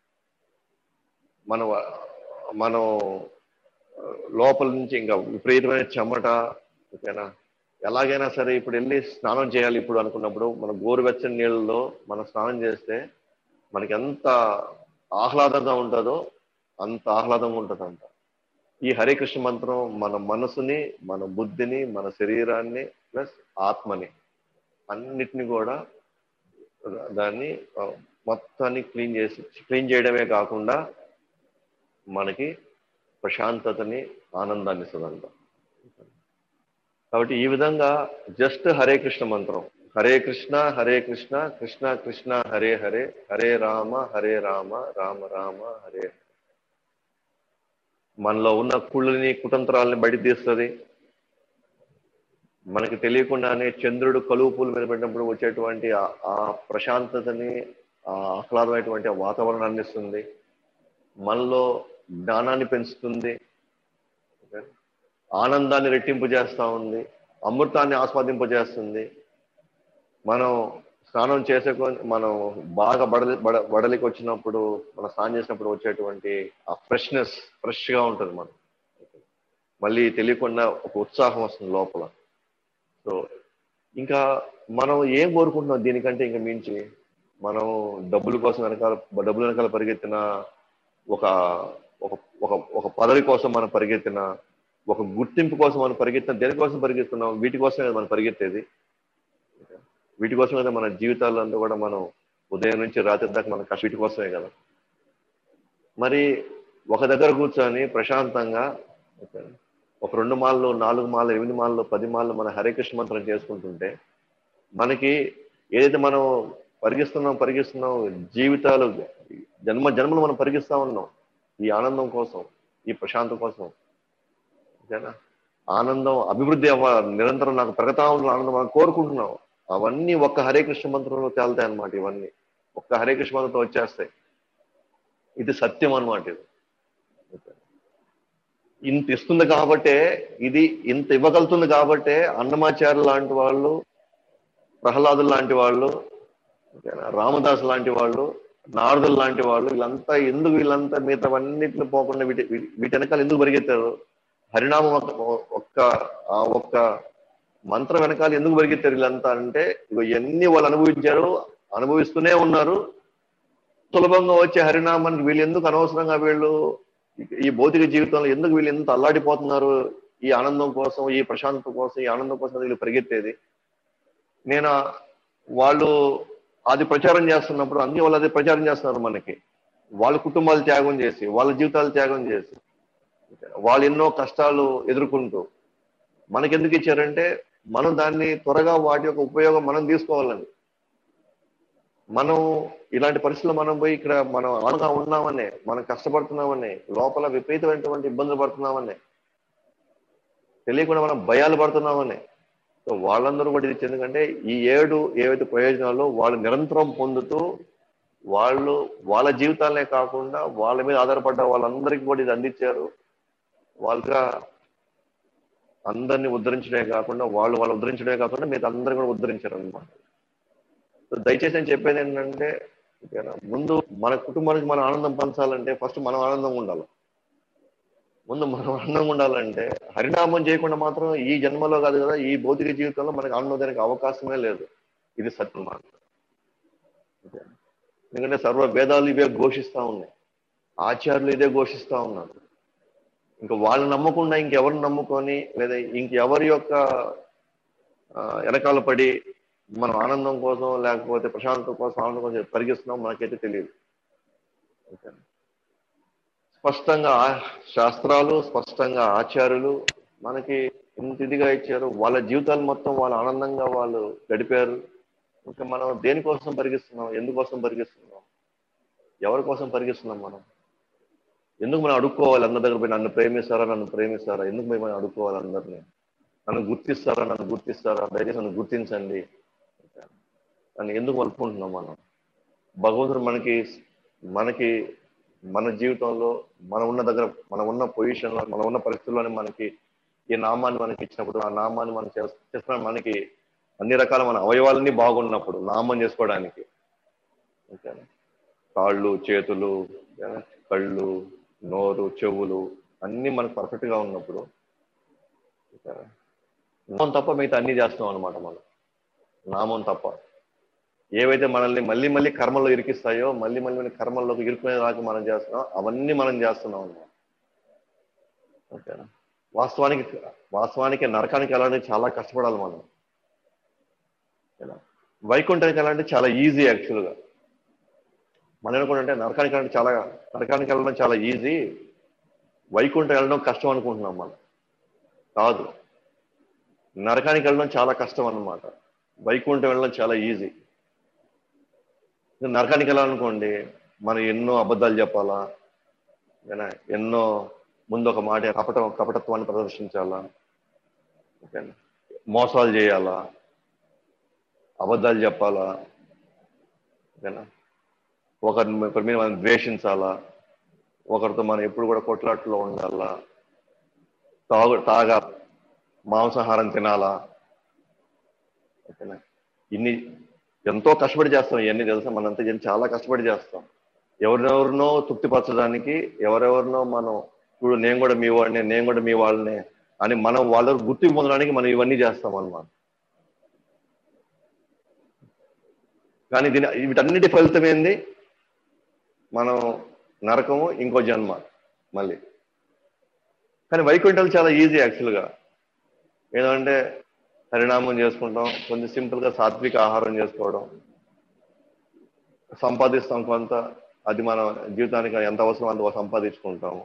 మనం మనం లోపల నుంచి ఇంకా విపరీతమైన చెమట ఓకేనా ఎలాగైనా సరే ఇప్పుడు వెళ్ళి స్నానం చేయాలి ఇప్పుడు అనుకున్నప్పుడు మన గోరువెచ్చని నీళ్ళలో మనం స్నానం చేస్తే మనకి ఎంత ఆహ్లాదంగా ఉంటుందో అంత ఆహ్లాదంగా ఉంటుంది అంట ఈ హరే కృష్ణ మంత్రం మన మనసుని మన బుద్ధిని మన శరీరాన్ని ప్లస్ ఆత్మని అన్నిటిని కూడా దాన్ని మొత్తాన్ని క్లీన్ చేసి క్లీన్ చేయడమే కాకుండా మనకి ప్రశాంతతని ఆనందాన్ని ఇస్తుందంట కాబట్టి ఈ విధంగా జస్ట్ హరే కృష్ణ మంత్రం హరే కృష్ణ హరే కృష్ణ కృష్ణ కృష్ణ హరే హరే హరే రామ హరే రామ రామ రామ హరే మనలో ఉన్న కుళ్ళని కుతంత్రాలని బయట తీస్తుంది మనకి తెలియకుండానే చంద్రుడు కలువు పూల మీద పెట్టినప్పుడు వచ్చేటువంటి ఆ- ఆ ప్రశాంతతని ఆ ఆహ్లాదమైనటువంటి ఆ వాతావరణాన్ని ఇస్తుంది మనలో జ్ఞానాన్ని పెంచుతుంది ఆనందాన్ని రెట్టింపు చేస్తా ఉంది అమృతాన్ని ఆస్వాదింపజేస్తుంది మనం స్నానం చేసే కొ- మనం బాగా బడలి బడ బడలికి వచ్చినప్పుడు మనం స్నానం చేసినప్పుడు వచ్చేటువంటి ఆ ఫ్రెష్నెస్ ఫ్రెష్ గా ఉంటుంది మనం మళ్ళీ తెలియకుండా ఒక ఉత్సాహం వస్తుంది లోపల సో ఇంకా మనం ఏం కోరుకుంటున్నాం దీనికంటే ఇంకా మించి మనం డబ్బుల కోసం వెనకాల డబ్బుల వెనకాల పరిగెత్తిన ఒక ఒక ఒక ఒక పదవి కోసం మనం పరిగెత్తిన ఒక గుర్తింపు కోసం మనం పరిగెత్తిన దేనికోసం పరిగెత్తున్నాం వీటి కోసమే కదా మనం పరిగెత్తేది వీటి కోసమే కదా మన జీవితాలంతా కూడా మనం ఉదయం నుంచి రాత్రి దాకా మన కష్ట వీటి కోసమే కదా మరి ఒక దగ్గర కూర్చొని ప్రశాంతంగా ఒక రెండు మాళ్ళు నాలుగు మాళ్ళు ఎనిమిది మాళ్ళు పది మాళ్ళు మన హరే కృష్ణ మంత్రం చేసుకుంటుంటే మనకి ఏదైతే మనం పరిగిస్తున్నాం పరిగిస్తున్నాం జీవితాలు జన్మ జన్మలు మనం పరిగిస్తా ఉన్నాం ఈ ఆనందం కోసం ఈ ప్రశాంతం కోసం ఓకేనా ఆనందం అభివృద్ధి అవ్వ నిరంతరం నాకు పెరగతా ఉన్న ఆనందం మనం కోరుకుంటున్నాం అవన్నీ ఒక్క హరే కృష్ణ మంత్రంలో తేలుతాయి అన్నమాట ఇవన్నీ ఒక్క హరే కృష్ణ మంత్రంతో వచ్చేస్తాయి ఇది సత్యం అన్నమాట ఇది ఇంత ఇస్తుంది కాబట్టే ఇది ఇంత ఇవ్వగలుగుతుంది కాబట్టే అన్నమాచార్య లాంటి వాళ్ళు ప్రహ్లాదులు లాంటి వాళ్ళు ఓకేనా? రామదాస్ లాంటి వాళ్ళు నారదులు లాంటి వాళ్ళు వీళ్ళంతా ఎందుకు వీళ్ళంతా మిగతావన్నిటిని పోకుండా వీటి వీటి- వీటి వెనకాల ఎందుకు పరిగెత్తారు హరినామం ఒక్క- ఒక్క ఆ ఒక్క మంత్రం వెనకాల ఎందుకు పరిగెత్తారు వీళ్ళంతా అంటే ఇగో ఎన్ని వాళ్ళు అనుభవించారు అనుభవిస్తూనే ఉన్నారు సులభంగా వచ్చే హరినామానికి వీళ్ళు ఎందుకు అనవసరంగా వీళ్ళు ఈ భౌతిక జీవితంలో ఎందుకు వీళ్ళు ఎంత అల్లాడిపోతున్నారు ఈ ఆనందం కోసం ఈ ప్రశాంతత కోసం ఈ ఆనందం కోసం వీళ్ళు పరిగెత్తేది నేను వాళ్ళు అది ప్రచారం చేస్తున్నప్పుడు అన్ని వాళ్ళు అది ప్రచారం చేస్తున్నారు మనకి వాళ్ళ కుటుంబాలు త్యాగం చేసి వాళ్ళ జీవితాలు త్యాగం చేసి వాళ్ళు ఎన్నో కష్టాలు ఎదుర్కొంటూ మనకెందుకు ఇచ్చారంటే మనం దాన్ని త్వరగా వాటి యొక్క ఉపయోగం మనం తీసుకోవాలని మనం ఇలాంటి పరిస్థితుల్లో మనం పోయి ఇక్కడ మనం ఆనందంగా ఉన్నామనే మనం కష్టపడుతున్నామనే లోపల విపరీతమైనటువంటి ఇబ్బందులు పడుతున్నామనే తెలియకుండా మనం భయాలు పడుతున్నామనే సో వాళ్ళందరూ కూడా ఇది ఎందుకంటే ఈ ఏడు ఏవైతే ప్రయోజనాలు వాళ్ళు నిరంతరం పొందుతూ వాళ్ళు వాళ్ళ జీవితాలనే కాకుండా వాళ్ళ మీద ఆధారపడ్డ వాళ్ళందరికీ కూడా ఇది అందించారు వాళ్ళగా అందరినీ ఉద్ధరించడమే కాకుండా వాళ్ళు వాళ్ళు ఉద్ధరించడమే కాకుండా మీరు అందరినీ కూడా ఉద్ధరించారు అనమాట సో దయచేసి నేను చెప్పేది ఏంటంటే ఓకేనా, ముందు మన కుటుంబానికి మనం ఆనందం పంచాలంటే ఫస్ట్ మనం ఆనందంగా ఉండాలి ముందు మనం ఆనందంగా ఉండాలంటే హరినామం చేయకుండా మాత్రం ఈ జన్మలో కాదు కదా ఈ భౌతిక జీవితంలో మనకి ఆనందం దానికి అవకాశమే లేదు ఇది సత్యం మాట ఓకే. ఎందుకంటే సర్వ వేదాలు ఇవే ఘోషిస్తా ఉన్నాయి ఆచార్యులు ఇదే ఘోషిస్తా ఉన్నారు ఇంకా వాళ్ళని నమ్మకుండా ఇంకెవరిని నమ్ముకొని లేదా ఇంకెవరి యొక్క ఆ, వెనకాల పడి మనం ఆనందం కోసం లేకపోతే ప్రశాంతత కోసం ఆనందం కోసం పరిగిస్తున్నాం మనకైతే తెలియదు ఓకే. స్పష్టంగా ఆ- శాస్త్రాలు స్పష్టంగా ఆచార్యులు మనకి ఇంత ఇదిగా ఇచ్చారు వాళ్ళ జీవితాలు మొత్తం వాళ్ళు ఆనందంగా వాళ్ళు గడిపారు ఇంకా మనం దేనికోసం పరిగిస్తున్నాం ఎందుకోసం పరిగిస్తున్నాం ఎవరి కోసం పరిగిస్తున్నాం మనం ఎందుకు మనం అడుక్కోవాలి అందరి దగ్గర పోయి నన్ను ప్రేమిస్తారా నన్ను ప్రేమిస్తారా ఎందుకు మేము అడుక్కోవాలి అందరినీ నన్ను గుర్తిస్తారా నన్ను గుర్తిస్తారా దయచేసి నన్ను గుర్తించండి అని ఎందుకు అనుకుంటున్నాం మనం భగవంతుడు మనకి మనకి మన జీవితంలో మనం ఉన్న దగ్గర మనం ఉన్న పొజిషన్ లో మనం ఉన్న పరిస్థితుల్లోనే మనకి ఈ నామాన్ని మనకి ఇచ్చినప్పుడు ఆ నామాన్ని మనం చేస్- చేస్తున్న మనకి అన్ని రకాల మన అవయవాలన్నీ బాగున్నప్పుడు నామం చేసుకోవడానికి ఓకేనా కాళ్ళు చేతులు ఓకేనా? కళ్ళు నోరు చెవులు అన్ని మనకు పర్ఫెక్ట్ గా ఉన్నప్పుడు ఓకేనా? నామం తప్ప మిగతా అన్ని చేస్తాం అనమాట మనం నామం తప్ప ఏవైతే మనల్ని మళ్ళీ మళ్ళీ కర్మల్లో ఇరికిస్తాయో మళ్ళీ మళ్ళీ మళ్ళీ కర్మల్లోకి ఇరుకునేదాకా మనం చేస్తున్నాం అవన్నీ మనం చేస్తున్నాం అన్నమాట ఓకేనా వాస్తవానికి వాస్తవానికి నరకానికి వెళ్ళాలంటే చాలా కష్టపడాలి మనం ఓకేనా? వైకుంఠానికి వెళ్ళాలంటే చాలా ఈజీ యాక్చువల్గా మనం అనుకుంటే నరకానికి వెళ్ళడం చాలా నరకానికి వెళ్ళడం చాలా ఈజీ వైకుంఠం వెళ్ళడం కష్టం అనుకుంటున్నాం మనం కాదు నరకానికి వెళ్ళడం చాలా కష్టం అన్నమాట వైకుంఠం వెళ్ళడం చాలా ఈజీ నరకానికి వెళ్ళాలనుకోండి మనం ఎన్నో అబద్ధాలు చెప్పాలా ఓకేనా ఎన్నో ముందు ఒక మాట కపట కపటత్వాన్ని ప్రదర్శించాలా ఓకేనా మోసాలు చేయాలా అబద్ధాలు చెప్పాలా ఓకేనా ఒకరి ఒకరి మీద మనం ద్వేషించాలా ఒకరితో మనం ఎప్పుడు కూడా కొట్లాట్లో ఉండాలా తాగు తాగా మాంసాహారం తినాలా ఓకేనా ఇన్ని ఎంతో కష్టపడి చేస్తాం ఇవన్నీ తెలుసా మనంతా ఇవన్నీ చాలా కష్టపడి చేస్తాం ఎవరినెవరినో తృప్తిపరచడానికి ఎవరెవరినో మనం ఇప్పుడు నేను కూడా మీ వాడిని నేను కూడా మీ వాళ్ళని అని మనం వాళ్ళ గుర్తింపు పొందడానికి మనం ఇవన్నీ చేస్తాం అన్నమాట కానీ దీని వీటన్నిటి ఫలితం ఏంది మనం నరకము ఇంకో జన్మ మళ్ళీ కానీ వైకుంఠాలు చాలా ఈజీ యాక్చువల్గా ఏంటంటే పరిణామం చేసుకుంటాం కొంచెం సింపుల్గా సాత్విక ఆహారం చేసుకోవడం సంపాదిస్తాం కొంత అది మన జీవితానికి ఎంత అవసరం అంత సంపాదించుకుంటాము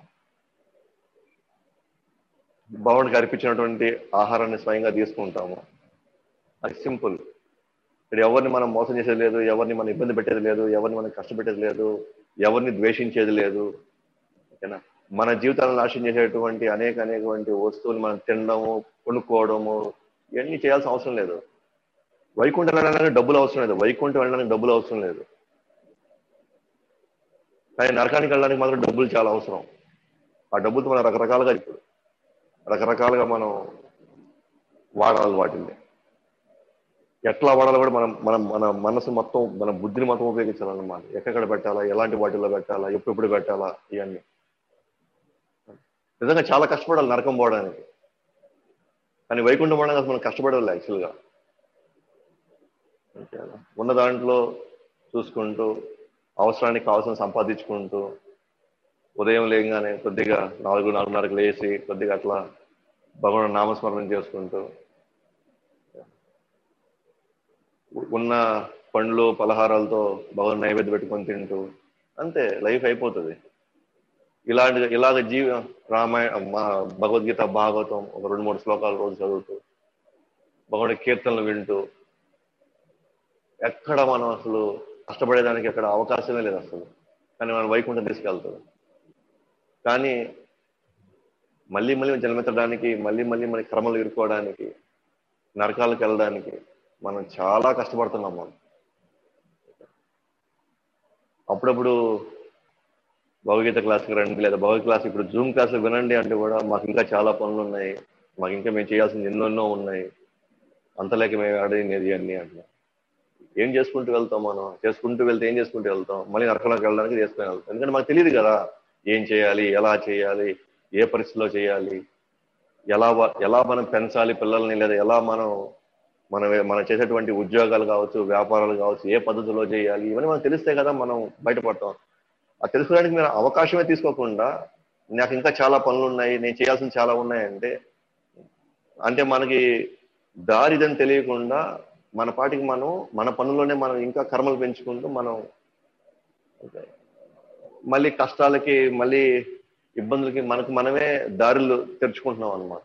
భగవానికి అర్పించినటువంటి ఆహారాన్ని స్వయంగా తీసుకుంటాము అది సింపుల్ ఇక్కడ ఎవరిని మనం మోసం చేసేది లేదు ఎవరిని మనం ఇబ్బంది పెట్టేది లేదు ఎవరిని మనం కష్టపెట్టేది లేదు ఎవరిని ద్వేషించేది లేదు ఓకేనా మన జీవితాలను నాశనం చేసేటువంటి అనేక అనేకటువంటి వస్తువులు మనం తినడము కొనుక్కోవడము ఇవన్నీ చేయాల్సిన అవసరం లేదు వైకుంఠం వెళ్ళడానికి డబ్బులు అవసరం లేదు వైకుంఠం వెళ్ళడానికి డబ్బులు అవసరం లేదు కానీ నరకానికి వెళ్ళడానికి మాత్రం డబ్బులు చాలా అవసరం ఆ డబ్బులతో మనం రకరకాలుగా ఇప్పుడు రకరకాలుగా మనం వాడాలి వాటిని ఎట్లా వాడాలో కూడా మనం మనం మన మనసు మొత్తం మన బుద్ధిని మొత్తం ఉపయోగించాలన్నమాట ఎక్కడ పెట్టాలా ఎలాంటి వాటిల్లో పెట్టాలా ఎప్పుడెప్పుడు పెట్టాలా ఇవన్నీ నిజంగా చాలా కష్టపడాలి నరకం పోవడానికి కానీ వైకుంఠం పోవడానికి అసలు మనం కష్టపడాలి యాక్చువల్గా ఉన్న దాంట్లో చూసుకుంటూ అవసరానికి కావాల్సిన సంపాదించుకుంటూ ఉదయం లేగానే కొద్దిగా నాలుగు నాలుగున్నరకు లేచి కొద్దిగా అట్లా భగవాన్ నామస్మరణ చేసుకుంటూ ఉన్న పండ్లు పలహారాలతో భగవాన్ నైవేద్యం పెట్టుకొని తింటూ అంతే లైఫ్ అయిపోతుంది ఇలాంటి ఇలాగ జీవ రామాయణ మా భగవద్గీత భాగవతం ఒక రెండు మూడు శ్లోకాలు రోజు చదువుతూ భగవాడి కీర్తనలు వింటూ ఎక్కడ మనం అసలు కష్టపడేదానికి ఎక్కడ అవకాశమే లేదు అసలు కానీ మనం వైకుంఠం తీసుకెళ్తాం కానీ మళ్ళీ మళ్ళీ జన్మెత్తడానికి మళ్ళీ మళ్ళీ మన క్రమలు ఇరుకోవడానికి నరకాలకు వెళ్ళడానికి మనం చాలా కష్టపడుతున్నాం మనం అప్పుడప్పుడు భగవద్గీత క్లాస్కి రండి లేదా భగవద్ క్లాస్ ఇప్పుడు జూమ్ క్లాస్ వినండి అంటే కూడా మాకు ఇంకా చాలా పనులు ఉన్నాయి మాకు ఇంకా మేము చేయాల్సింది ఎన్నెన్నో ఉన్నాయి అంతలేక మేము ఆడేది అన్ని అట్లా ఏం చేసుకుంటూ వెళ్తాం మనం చేసుకుంటూ వెళ్తే ఏం చేసుకుంటూ వెళ్తాం మళ్ళీ నరకంలోకి వెళ్ళడానికి చేసుకుని వెళ్తాం ఎందుకంటే మాకు తెలియదు కదా ఏం చేయాలి ఎలా చేయాలి ఏ పరిస్థితిలో చేయాలి ఎలా ఎలా మనం పెంచాలి పిల్లల్ని లేదా ఎలా మనం మనం మనం చేసేటువంటి ఉద్యోగాలు కావచ్చు వ్యాపారాలు కావచ్చు ఏ పద్ధతిలో చేయాలి ఇవన్నీ మనకు తెలిస్తే కదా మనం బయటపడతాం అది తెలుసుకోవడానికి మీరు అవకాశమే తీసుకోకుండా నాకు ఇంకా చాలా పనులు ఉన్నాయి నేను చేయాల్సిన చాలా ఉన్నాయంటే అంటే మనకి దారిదని తెలియకుండా మన పాటికి మనం మన పనుల్లోనే మనం ఇంకా కర్మలు పెంచుకుంటూ మనం మళ్ళీ కష్టాలకి మళ్ళీ ఇబ్బందులకి మనకు మనమే దారులు తెరుచుకుంటున్నాం అనమాట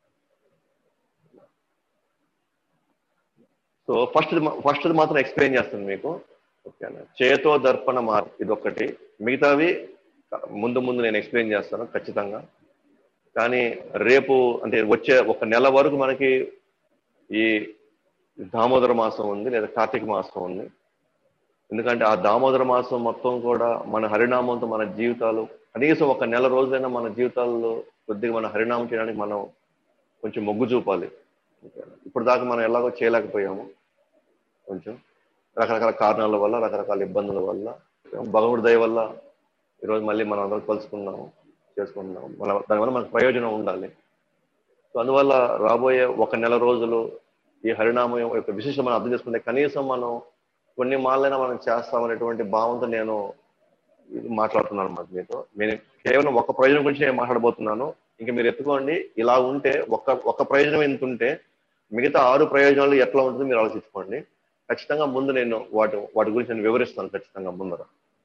సో ఫస్ట్ ఫస్ట్ మాత్రం ఎక్స్ప్లెయిన్ చేస్తాను మీకు ఓకేనా చేతో దర్పణ మార్ ఇది ఒకటి మిగతావి ముందు ముందు నేను ఎక్స్ప్లెయిన్ చేస్తాను ఖచ్చితంగా కానీ రేపు అంటే వచ్చే ఒక నెల వరకు మనకి ఈ దామోదర మాసం ఉంది లేదా కార్తీక మాసం ఉంది ఎందుకంటే ఆ దామోదర మాసం మొత్తం కూడా మన హరినామంతో మన జీవితాలు కనీసం ఒక నెల రోజైనా మన జీవితాల్లో కొద్దిగా మన హరినామం చేయడానికి మనం కొంచెం మొగ్గు చూపాలి ఇప్పుడు దాకా మనం ఎలాగో చేయలేకపోయాము కొంచెం రకరకాల కారణాల వల్ల రకరకాల ఇబ్బందుల వల్ల భగవుడి దయ వల్ల ఈరోజు మళ్ళీ మనం అందరం కలుసుకున్నాము చేసుకుంటున్నాము మన దానివల్ల మనకు ప్రయోజనం ఉండాలి సో అందువల్ల రాబోయే ఒక నెల రోజులు ఈ హరినామం యొక్క విశిష్టం మనం అర్థం చేసుకుంటే కనీసం మనం కొన్ని మాలైనా మనం చేస్తామనేటువంటి భావంతో నేను మాట్లాడుతున్నాను అన్నమాట మీతో నేను కేవలం ఒక ప్రయోజనం గురించి నేను మాట్లాడబోతున్నాను ఇంకా మీరు ఎత్తుకోండి ఇలా ఉంటే ఒక ఒక ప్రయోజనం ఎంత ఉంటే మిగతా ఆరు ప్రయోజనాలు ఎట్లా ఉంటుందో మీరు ఆలోచించుకోండి ఖచ్చితంగా ముందు నేను వాటి వాటి గురించి నేను వివరిస్తాను ఖచ్చితంగా ముందర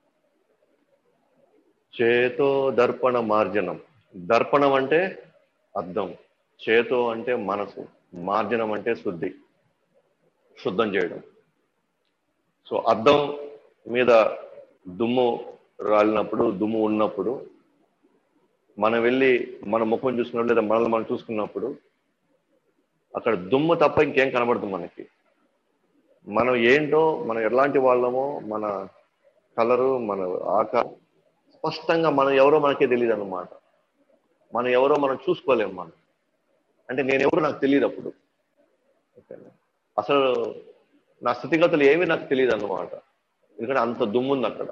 చేతో దర్పణ మార్జనం దర్పణం అంటే అర్థం చేతో అంటే మనసు మార్జనం అంటే శుద్ధి శుద్ధం చేయడం సో అద్దం మీద దుమ్ము రాలినప్పుడు దుమ్ము ఉన్నప్పుడు మనం వెళ్ళి మన ముఖం చూసుకున్నప్పుడు లేదా మనల్ని మనం చూసుకున్నప్పుడు అక్కడ దుమ్ము తప్ప ఇంకేం కనబడుతుంది మనకి మనం ఏంటో మనం ఎలాంటి వాళ్ళమో మన కలరు మన ఆకారం స్పష్టంగా మనం ఎవరో మనకే తెలియదు అనమాట మనం ఎవరో మనం చూసుకోలేము మనం అంటే నేను ఎవరో నాకు తెలియదు అప్పుడు ఓకేనా అసలు నా స్థితిగతులు ఏమీ నాకు తెలియదు అన్నమాట ఎందుకంటే అంత దుమ్ము ఉంది అక్కడ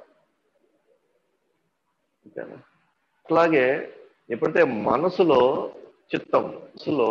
ఓకేనా అట్లాగే ఎప్పుడైతే మనసులో చిత్తం మనసులో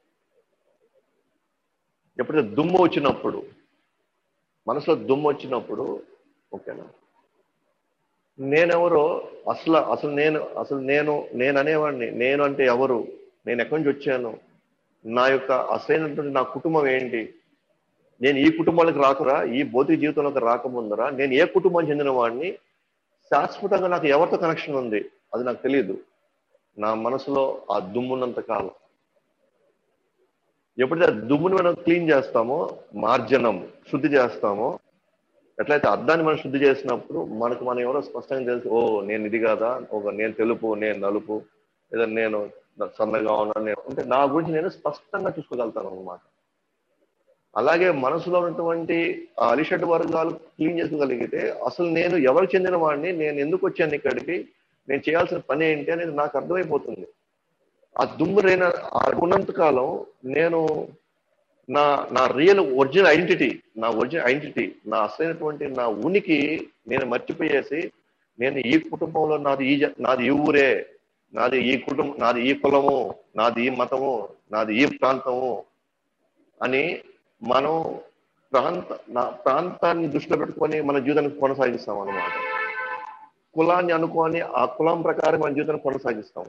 ఎప్పుడైతే దుమ్ము వచ్చినప్పుడు మనసులో దుమ్ము వచ్చినప్పుడు ఓకేనా నేనెవరో అసలు అసలు నేను అసలు నేను నేను అనేవాడిని నేను అంటే ఎవరు నేను ఎక్కడి నుంచి వచ్చాను నా యొక్క అసలైనటువంటి నా కుటుంబం ఏంటి నేను ఈ కుటుంబానికి రాకురా ఈ భౌతిక జీవితంలోకి రాకముందరా నేను ఏ కుటుంబం చెందిన వాడిని శాశ్వతంగా నాకు ఎవరితో కనెక్షన్ ఉంది అది నాకు తెలియదు నా మనసులో ఆ దుమ్మున్నంత కాలం ఎప్పుడైతే ఆ దుమ్ముని మనం క్లీన్ చేస్తామో మార్జనం శుద్ధి చేస్తామో ఎట్లయితే అద్దాన్ని మనం శుద్ధి చేసినప్పుడు మనకు మనం ఎవరో స్పష్టంగా తెలుసు ఓ నేను ఇది కాదా ఒక నేను తెలుపు నేను నలుపు లేదా నేను సన్నగా ఉన్నాను నేను అంటే నా గురించి నేను స్పష్టంగా చూసుకోగలుగుతాను అనమాట అలాగే మనసులో ఉన్నటువంటి ఆ అలిషట్ వర్గాలు క్లీన్ చేసుకోగలిగితే అసలు నేను ఎవరికి చెందిన వాడిని నేను ఎందుకు వచ్చాను ఇక్కడికి నేను చేయాల్సిన పని ఏంటి అనేది నాకు అర్థమైపోతుంది ఆ దుమ్మురైన ఆ ఉన్నంత కాలం నేను నా నా రియల్ ఒరిజినల్ ఐడెంటిటీ నా ఒరిజినల్ ఐడెంటిటీ నా అసలైనటువంటి నా ఉనికి నేను మర్చిపోయేసి నేను ఈ కుటుంబంలో నాది ఈ జ- నాది ఈ ఊరే నాది ఈ కుటుంబం నాది ఈ కులము నాది ఈ మతము నాది ఈ ప్రాంతము అని మనం ప్రాంత నా ప్రాంతాన్ని దృష్టిలో పెట్టుకొని మన జీవితాన్ని కొనసాగిస్తాం అన్నమాట కులాన్ని అనుకొని ఆ కులం ప్రకారం మన జీవితాన్ని కొనసాగిస్తాం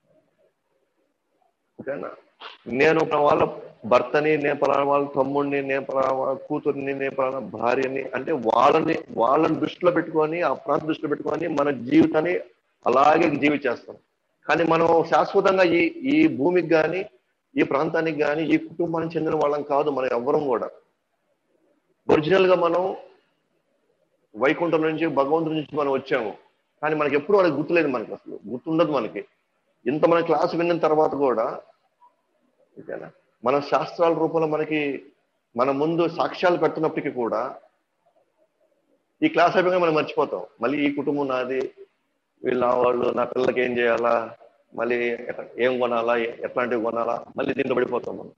ఓకేనా నేను ఒక వాళ్ళ భర్తని నేను పలానా వాళ్ళ తమ్ముడిని నేను పలానా వాళ్ళ కూతుర్ని నేను పలానా భార్యని అంటే వాళ్ళని వాళ్ళని దృష్టిలో పెట్టుకొని ఆ ప్రాంతం దృష్టిలో పెట్టుకొని మన జీవితాన్ని అలాగే జీవించేస్తాం కానీ మనం శాశ్వతంగా ఈ ఈ భూమికి కానీ ఈ ప్రాంతానికి కానీ ఈ కుటుంబానికి చెందిన వాళ్ళం కాదు మనం ఎవ్వరం కూడా ఒరిజినల్ గా మనం వైకుంఠం నుంచి భగవంతుడి నుంచి మనం వచ్చాము కానీ మనకి ఎప్పుడు వాళ్ళకి గుర్తులేదు మనకి అసలు గుర్తుండదు మనకి ఇంత మన క్లాస్ విన్న తర్వాత కూడా ఓకేనా మన శాస్త్రాల రూపంలో మనకి మన ముందు సాక్ష్యాలు పెడుతున్నప్పటికీ కూడా ఈ క్లాస్ అయిపోయి మనం మర్చిపోతాం మళ్ళీ ఈ కుటుంబం నాది వీళ్ళ వాళ్ళు నా పిల్లలకి ఏం చేయాలా మళ్ళీ ఎట్లా- ఏం కొనాలా ఎట్లాంటివి కొనాలా మళ్ళీ దీంట్లో పడిపోతాం మనం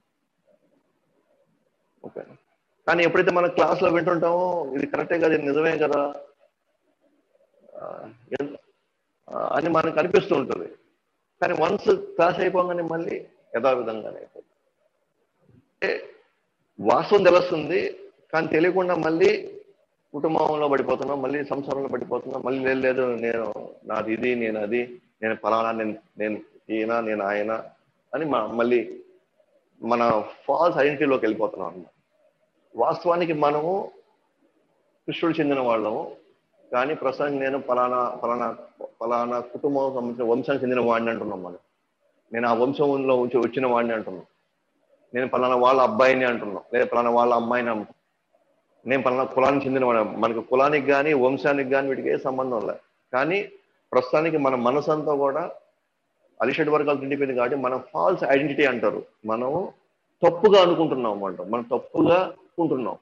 ఓకే కానీ ఎప్పుడైతే మన క్లాస్లో వింటుంటామో ఇది కరెక్టే కదా ఇది నిజమే కదా ఆ, ఎంత- ఆ, అని మనకు అనిపిస్తూ ఉంటుంది కానీ వన్స్ క్లాస్ అయిపోగానే మళ్ళీ యథావిధంగానే అయిపోతుంది అంటే వాస్తవం తెలుస్తుంది కానీ తెలియకుండా మళ్ళీ కుటుంబంలో పడిపోతున్నాం మళ్ళీ సంసారంలో పడిపోతున్నాం మళ్ళీ లేదు లేదు నేను నాది ఇది నేను అది నేను ఫలానా నేను నేను ఈయన నేను ఆయన అని మ- మళ్ళీ మన ఫాల్స్ ఐడెంటిటీలోకి వెళ్ళిపోతున్నాం అన్నమాట వాస్తవానికి మనము కృష్ణుడు చెందిన వాళ్ళము కానీ ప్రస్తుతానికి నేను ఫలానా ఫలానా ఫలానా కుటుంబం సంబంధించిన వంశానికి చెందిన వాడిని అంటున్నాం మనం నేను ఆ వంశంలో వచ్చి వచ్చిన వాడిని అంటున్నాం నేను ఫలానా వాళ్ళ అబ్బాయిని అంటున్నాం లేదా ఫలానా వాళ్ళ అమ్మాయిని అంటున్నాం నేను పలానా కులానికి చెందిన వాడు మనకు కులానికి కానీ వంశానికి కానీ వీటికి ఏ సంబంధం లేదు కానీ ప్రస్తుతానికి మన మనసు అంతా కూడా అలిషడ్ వర్గాలు నిండిపోయింది కాబట్టి మనం ఫాల్స్ ఐడెంటిటీ అంటారు మనం తప్పుగా అనుకుంటున్నాం అన్నమాట మనం తప్పుగా అనుకుంటున్నాం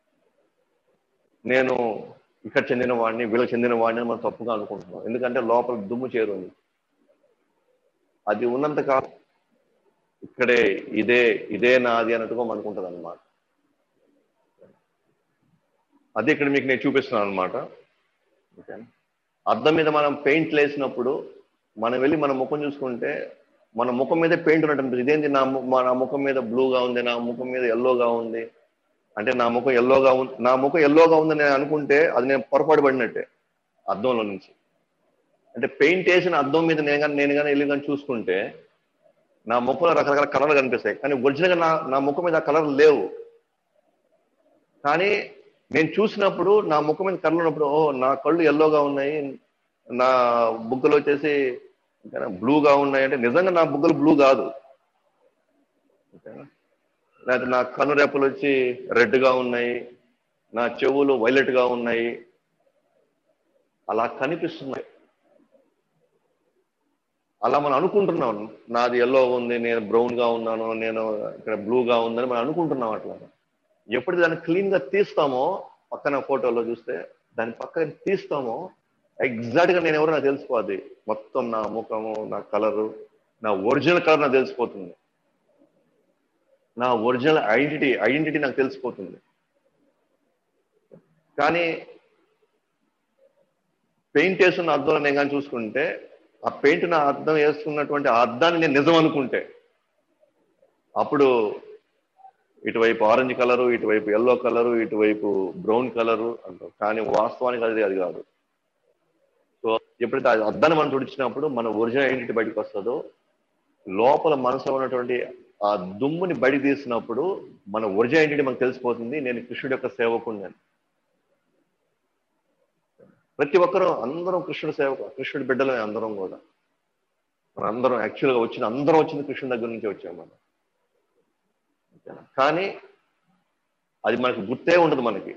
నేను ఇక్కడ చెందిన వాడిని వీళ్ళకి చెందిన వాడిని అని మనం తప్పుగా అనుకుంటున్నాం ఎందుకంటే లోపల దుమ్ము చేరుంది అది ఉన్నంత కాలం ఇక్కడే ఇదే ఇదే నాది అన్నట్టుగా అనుకుంటుంది అనమాట అది ఇక్కడ మీకు నేను చూపిస్తున్నాను అనమాట ఓకే అద్దం మీద మనం పెయింట్ వేసినప్పుడు మనం వెళ్ళి మన ముఖం చూసుకుంటే మన ముఖం మీద పెయింట్ ఉన్నట్టు అనిపిస్తుంది ఇదేంటి నా ము- మా- నా ముఖం మీద బ్లూగా ఉంది నా ముఖం మీద ఎల్లోగా ఉంది అంటే నా ముఖం ఎల్లోగా ఉంది నా ముఖం ఎల్లోగా ఉంది నేను అనుకుంటే అది నేను పొరపాటు పడినట్టే అద్దంలో నుంచి అంటే పెయింట్ వేసిన అద్దం మీద నేను కానీ నేను కానీ వెళ్ళి కానీ చూసుకుంటే నా ముఖంలో రకరకాల కలర్లు కనిపిస్తాయి కానీ ఒరిజినల్గా నా నా ముఖం మీద ఆ కలర్ లేవు కానీ నేను చూసినప్పుడు నా ముఖం మీద కళ్ళు ఉన్నప్పుడు ఓ నా కళ్ళు ఎల్లోగా ఉన్నాయి నా బుగ్గలు వచ్చేసి బ్లూగా ఉన్నాయి అంటే నిజంగా నా బుగ్గలు బ్లూ కాదు ఓకేనా లేకపోతే నా కన్ను రెప్పలు వచ్చి రెడ్ గా ఉన్నాయి నా చెవులు వైలెట్ గా ఉన్నాయి అలా కనిపిస్తున్నాయి అలా మనం అనుకుంటున్నాం నాది ఎల్లో ఉంది నేను బ్రౌన్ గా ఉన్నాను నేను ఇక్కడ బ్లూగా ఉందని మనం అనుకుంటున్నాం అట్లా ఎప్పుడు దాన్ని క్లీన్ గా తీస్తామో పక్కన ఫోటోలో చూస్తే దాని పక్కన తీస్తామో ఎగ్జాక్ట్ గా నేను ఎవరో నాకు తెలిసిపోద్ది మొత్తం నా ముఖము నా కలరు నా ఒరిజినల్ కలర్ నాకు తెలిసిపోతుంది నా ఒరిజినల్ ఐడెంటిటీ ఐడెంటిటీ నాకు తెలిసిపోతుంది కానీ పెయింట్ వేస్తున్న అర్థంలో నేను కానీ చూసుకుంటే ఆ పెయింట్ నా అర్థం వేసుకున్నటువంటి ఆ అర్థాన్ని నేను నిజం అనుకుంటే అప్పుడు ఇటువైపు ఆరెంజ్ కలరు ఇటువైపు ఎల్లో కలరు ఇటువైపు బ్రౌన్ కలరు అంటాం కానీ వాస్తవానికి అది అది కాదు సో ఎప్పుడైతే ఆ అద్దాన్ని మనం తుడిచినప్పుడు మన ఒరిజినల్ ఐడెంటిటీ బయటకు వస్తుందో లోపల మనసులో ఉన్నటువంటి ఆ దుమ్ముని బయట తీసినప్పుడు మన ఒరిజినల్ ఐడెంటిటీ మనకు తెలిసిపోతుంది నేను కృష్ణుడి యొక్క సేవకుడిని ప్రతి ఒక్కరూ అందరం కృష్ణుడి సేవకు కృష్ణుడి బిడ్డలమే అందరం కూడా మన అందరం యాక్చువల్గా వచ్చిన అందరం వచ్చింది కృష్ణుడి దగ్గర నుంచి వచ్చాం మనం ఓకేనా? కానీ అది మనకి గుర్తే ఉండదు మనకి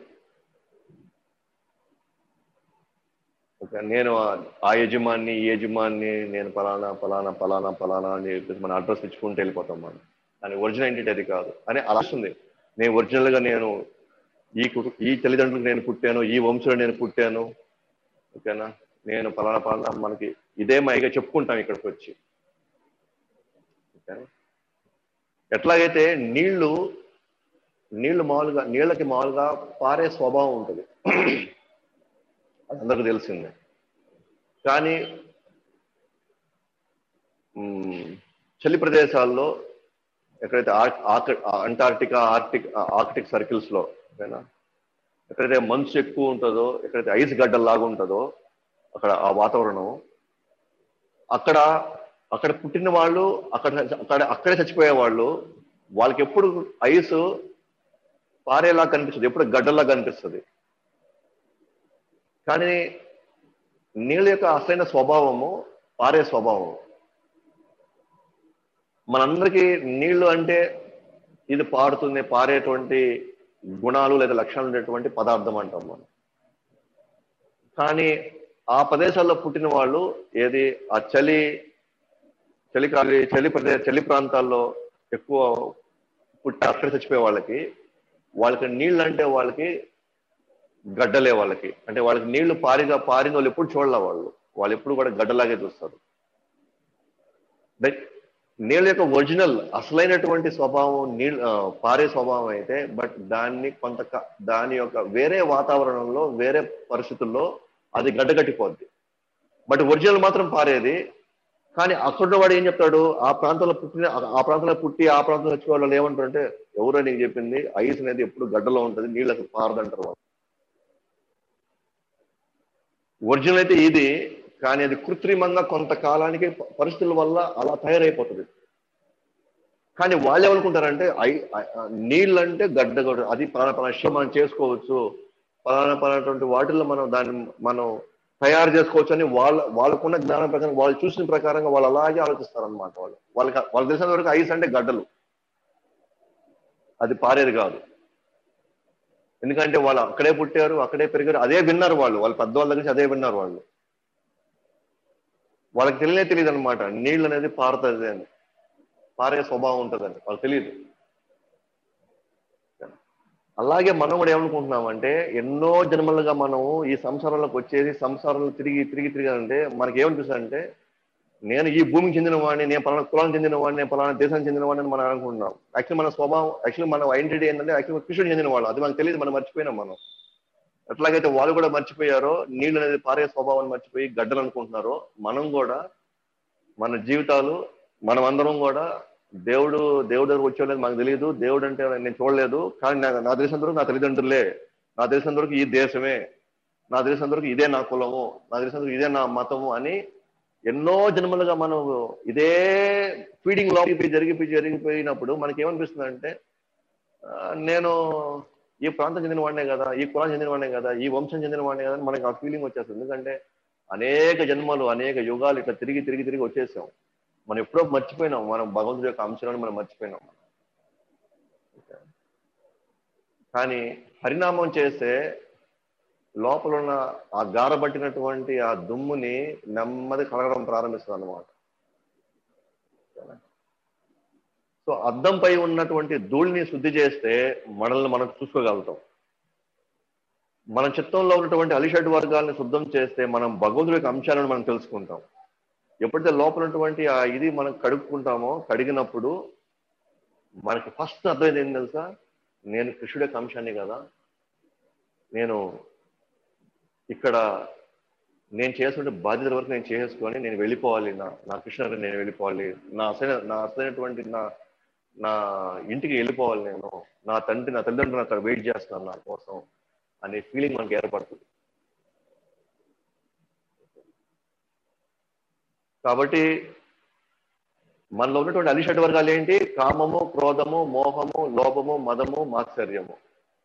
ఓకే నేను ఆ- ఆ యజమాన్ని ఈ యజమాన్ని నేను పలానా పలానా పలానా పలానా అని చెప్పేసి మన అడ్రస్ ఇచ్చుకుంటూ వెళ్ళిపోతాం మనం కానీ ఒరిజినల్ ఐడెంటిటీ అది కాదు అని అలా వస్తుంది నేను ఒరిజినల్ గా నేను ఈ కుటు- ఈ తల్లిదండ్రులకు నేను పుట్టాను ఈ వంశంలో నేను పుట్టాను ఓకేనా నేను పలానా పలానా మనకి ఇదే మైగా చెప్పుకుంటాం ఇక్కడికి వచ్చి ఓకేనా ఎట్లాగైతే నీళ్లు నీళ్లు మామూలుగా నీళ్ళకి మామూలుగా పారే స్వభావం ఉంటుంది అది అందరికీ తెలిసిందే కానీ మ్, చలి ప్రదేశాల్లో ఎక్కడైతే ఆర్- ఆక- అంటార్టికా ఆర్టిక్ ఆర్కిటిక్ సర్కిల్స్ లో ఓకేనా ఎక్కడైతే మంచు ఎక్కువ ఉంటుందో ఎక్కడైతే ఐస్ గడ్డల్లాగా ఉంటుందో అక్కడ ఆ వాతావరణం అక్కడ అక్కడ పుట్టిన వాళ్ళు అక్కడ అక్కడ అక్కడే చచ్చిపోయే వాళ్ళు వాళ్ళకి ఎప్పుడు ఐస్ పారేలా కనిపిస్తుంది ఎప్పుడు గడ్డల్లా కనిపిస్తుంది కానీ నీళ్ళ యొక్క అసలైన స్వభావము పారే స్వభావం మనందరికీ నీళ్లు అంటే ఇది పారుతుంది పారేటువంటి గుణాలు లేదా లక్షణాలు ఉండేటువంటి పదార్థం అంటాం మనం కానీ ఆ ప్రదేశాల్లో పుట్టిన వాళ్ళు ఏది ఆ చలి చలికాలి చలి ప్రదేశ చలి ప్రాంతాల్లో ఎక్కువ పుట్టి అక్కడ చచ్చిపోయే వాళ్ళకి వాళ్ళకి నీళ్ళు అంటే వాళ్ళకి గడ్డలే వాళ్ళకి అంటే వాళ్ళకి నీళ్లు పారిగా పారిన వాళ్ళు ఎప్పుడు చూడాల వాళ్ళు వాళ్ళు ఎప్పుడు కూడా గడ్డలాగే చూస్తారు బట్ నీళ్ళ యొక్క ఒరిజినల్ అసలైనటువంటి స్వభావం నీళ్ళు ఆ, పారే స్వభావం అయితే బట్ దాన్ని కొంత క- దాని యొక్క వేరే వాతావరణంలో వేరే పరిస్థితుల్లో అది గడ్డగట్టిపోద్ది బట్ ఒరిజినల్ మాత్రం పారేది కానీ అక్కడ వాడు ఏం చెప్తాడు ఆ ప్రాంతంలో పుట్టిన ఆ ప్రాంతంలో పుట్టి ఆ ప్రాంతంలో వచ్చే వాళ్ళు ఏమంటారంటే ఎవరో నీకు చెప్పింది ఐస్ అనేది ఎప్పుడు గడ్డలో ఉంటుంది నీళ్ళకి పారదంటారు వాళ్ళు ఒరిజినల్ అయితే ఇది కానీ అది కృత్రిమంగా కొంతకాలానికి ప- పరిస్థితుల వల్ల అలా తయారైపోతుంది కానీ వాళ్ళు ఏమనుకుంటారంటే ఐ ఐ- ఆ, నీళ్ళంటే గడ్డ గడ్డ అది పలానా పలానా విషయం మనం చేసుకోవచ్చు పలానా పలానటువంటి వాటిల్లో మనం దాన్ని మనం తయారు చేసుకోవచ్చు అని వాళ్ళ వాళ్ళకున్న జ్ఞానం ప్రకారం వాళ్ళు చూసిన ప్రకారంగా వాళ్ళు అలాగే ఆలోచిస్తారు అనమాట వాళ్ళు వాళ్ళకి వాళ్ళకి తెలిసినంత వరకు ఐస్ అంటే గడ్డలు అది పారేది కాదు ఎందుకంటే వాళ్ళు అక్కడే పుట్టారు అక్కడే పెరిగారు అదే విన్నారు వాళ్ళు వాళ్ళ పెద్దవాళ్ళ దగ్గర నుంచి అదే విన్నారు వాళ్ళు వాళ్ళకి తెలియనే తెలియదు అనమాట నీళ్ళు అనేది పారుతుంది అని పారే స్వభావం ఉంటుందని వాళ్ళకి తెలియదు అలాగే మనం కూడా ఏమనుకుంటున్నామంటే ఎన్నో జన్మలుగా మనం ఈ సంసారంలోకి వచ్చేసి సంసారంలో తిరిగి తిరిగి తిరిగి అంటే మనకి ఏమనిపిస్తుంది అంటే నేను ఈ భూమికి చెందిన వాడిని నేను పలానా కులానికి చెందిన వాడిని నేను పలానా దేశానికి చెందిన వాడిని అని మనం అనుకుంటున్నాం యాక్చువల్లీ మన స్వభావం యాక్చువల్లీ మన ఐడెంటిటీ ఏంటంటే యాక్చువల్లీ కృష్ణుడు చెందిన వాళ్ళు అది మనకు తెలియదు మనం మర్చిపోయినాం మనం ఎట్లాగైతే వాళ్ళు కూడా మర్చిపోయారో నీళ్ళు అనేది పారే స్వభావాన్ని మర్చిపోయి గడ్డలు అనుకుంటున్నారో మనం కూడా మన జీవితాలు మనం అందరం కూడా దేవుడు దేవుడు దగ్గర వచ్చేవాళ్ళని మాకు తెలియదు దేవుడు అంటే నేను చూడలేదు కానీ నా నా తెలిసినంత వరకు నా తల్లిదండ్రులే నా తెలిసినంత వరకు ఈ దేశమే నా తెలిసినంత వరకు ఇదే నా కులము నా తెలిసినంత వరకు ఇదే నా మతము అని ఎన్నో జన్మలుగా మనం ఇదే ఫీడింగ్ లోకి జరిగిపోయి జరిగిపోయినప్పుడు మనకి ఏమనిపిస్తుంది అంటే నేను ఈ ప్రాంతం చెందిన వాడినే కదా ఈ కులం చెందిన వాడినే కదా ఈ వంశం చెందిన వాడినే కదా అని మనకి ఆ ఫీలింగ్ వచ్చేస్తుంది ఎందుకంటే అనేక జన్మలు అనేక యుగాలు ఇట్లా తిరిగి తిరిగి తిరిగి వచ్చేసాం మనం ఎప్పుడో మర్చిపోయినాం మనం భగవంతుడి యొక్క అంశాలను మనం మర్చిపోయినాం కానీ పరిణామం చేస్తే లోపల ఉన్న ఆ గారబట్టినటువంటి ఆ దుమ్ముని నెమ్మది కలగడం ప్రారంభిస్తుంది అన్నమాట సో అద్దంపై ఉన్నటువంటి ధూళిని శుద్ధి చేస్తే మనల్ని మనం చూసుకోగలుగుతాం మన చిత్తంలో ఉన్నటువంటి అలిషడ్ వర్గాలను శుద్ధం చేస్తే మనం భగవంతుడి యొక్క అంశాలను మనం తెలుసుకుంటాం ఎప్పుడైతే లోపల ఉన్నటువంటి ఆ ఇది మనం కడుక్కుంటామో కడిగినప్పుడు మనకి ఫస్ట్ అర్థమైంది ఏంటి తెలుసా నేను కృష్ణుడి యొక్క అంశాన్ని కదా నేను ఇక్కడ నేను చేసిన బాధ్యతల వరకు నేను చేసుకొని నేను వెళ్ళిపోవాలి నా నా కృష్ణ నేను వెళ్ళిపోవాలి నా అసలు నా అసలైనటువంటి నా నా ఇంటికి వెళ్ళిపోవాలి నేను నా తండ్రి నా తల్లిదండ్రులు అక్కడ వెయిట్ చేస్తున్నాను నా కోసం అనే ఫీలింగ్ మనకి ఏర్పడుతుంది కాబట్టి మనలో ఉన్నటువంటి అలిషడ్ వర్గాలు ఏంటి కామము క్రోధము మోహము లోభము మదము మాత్సర్యము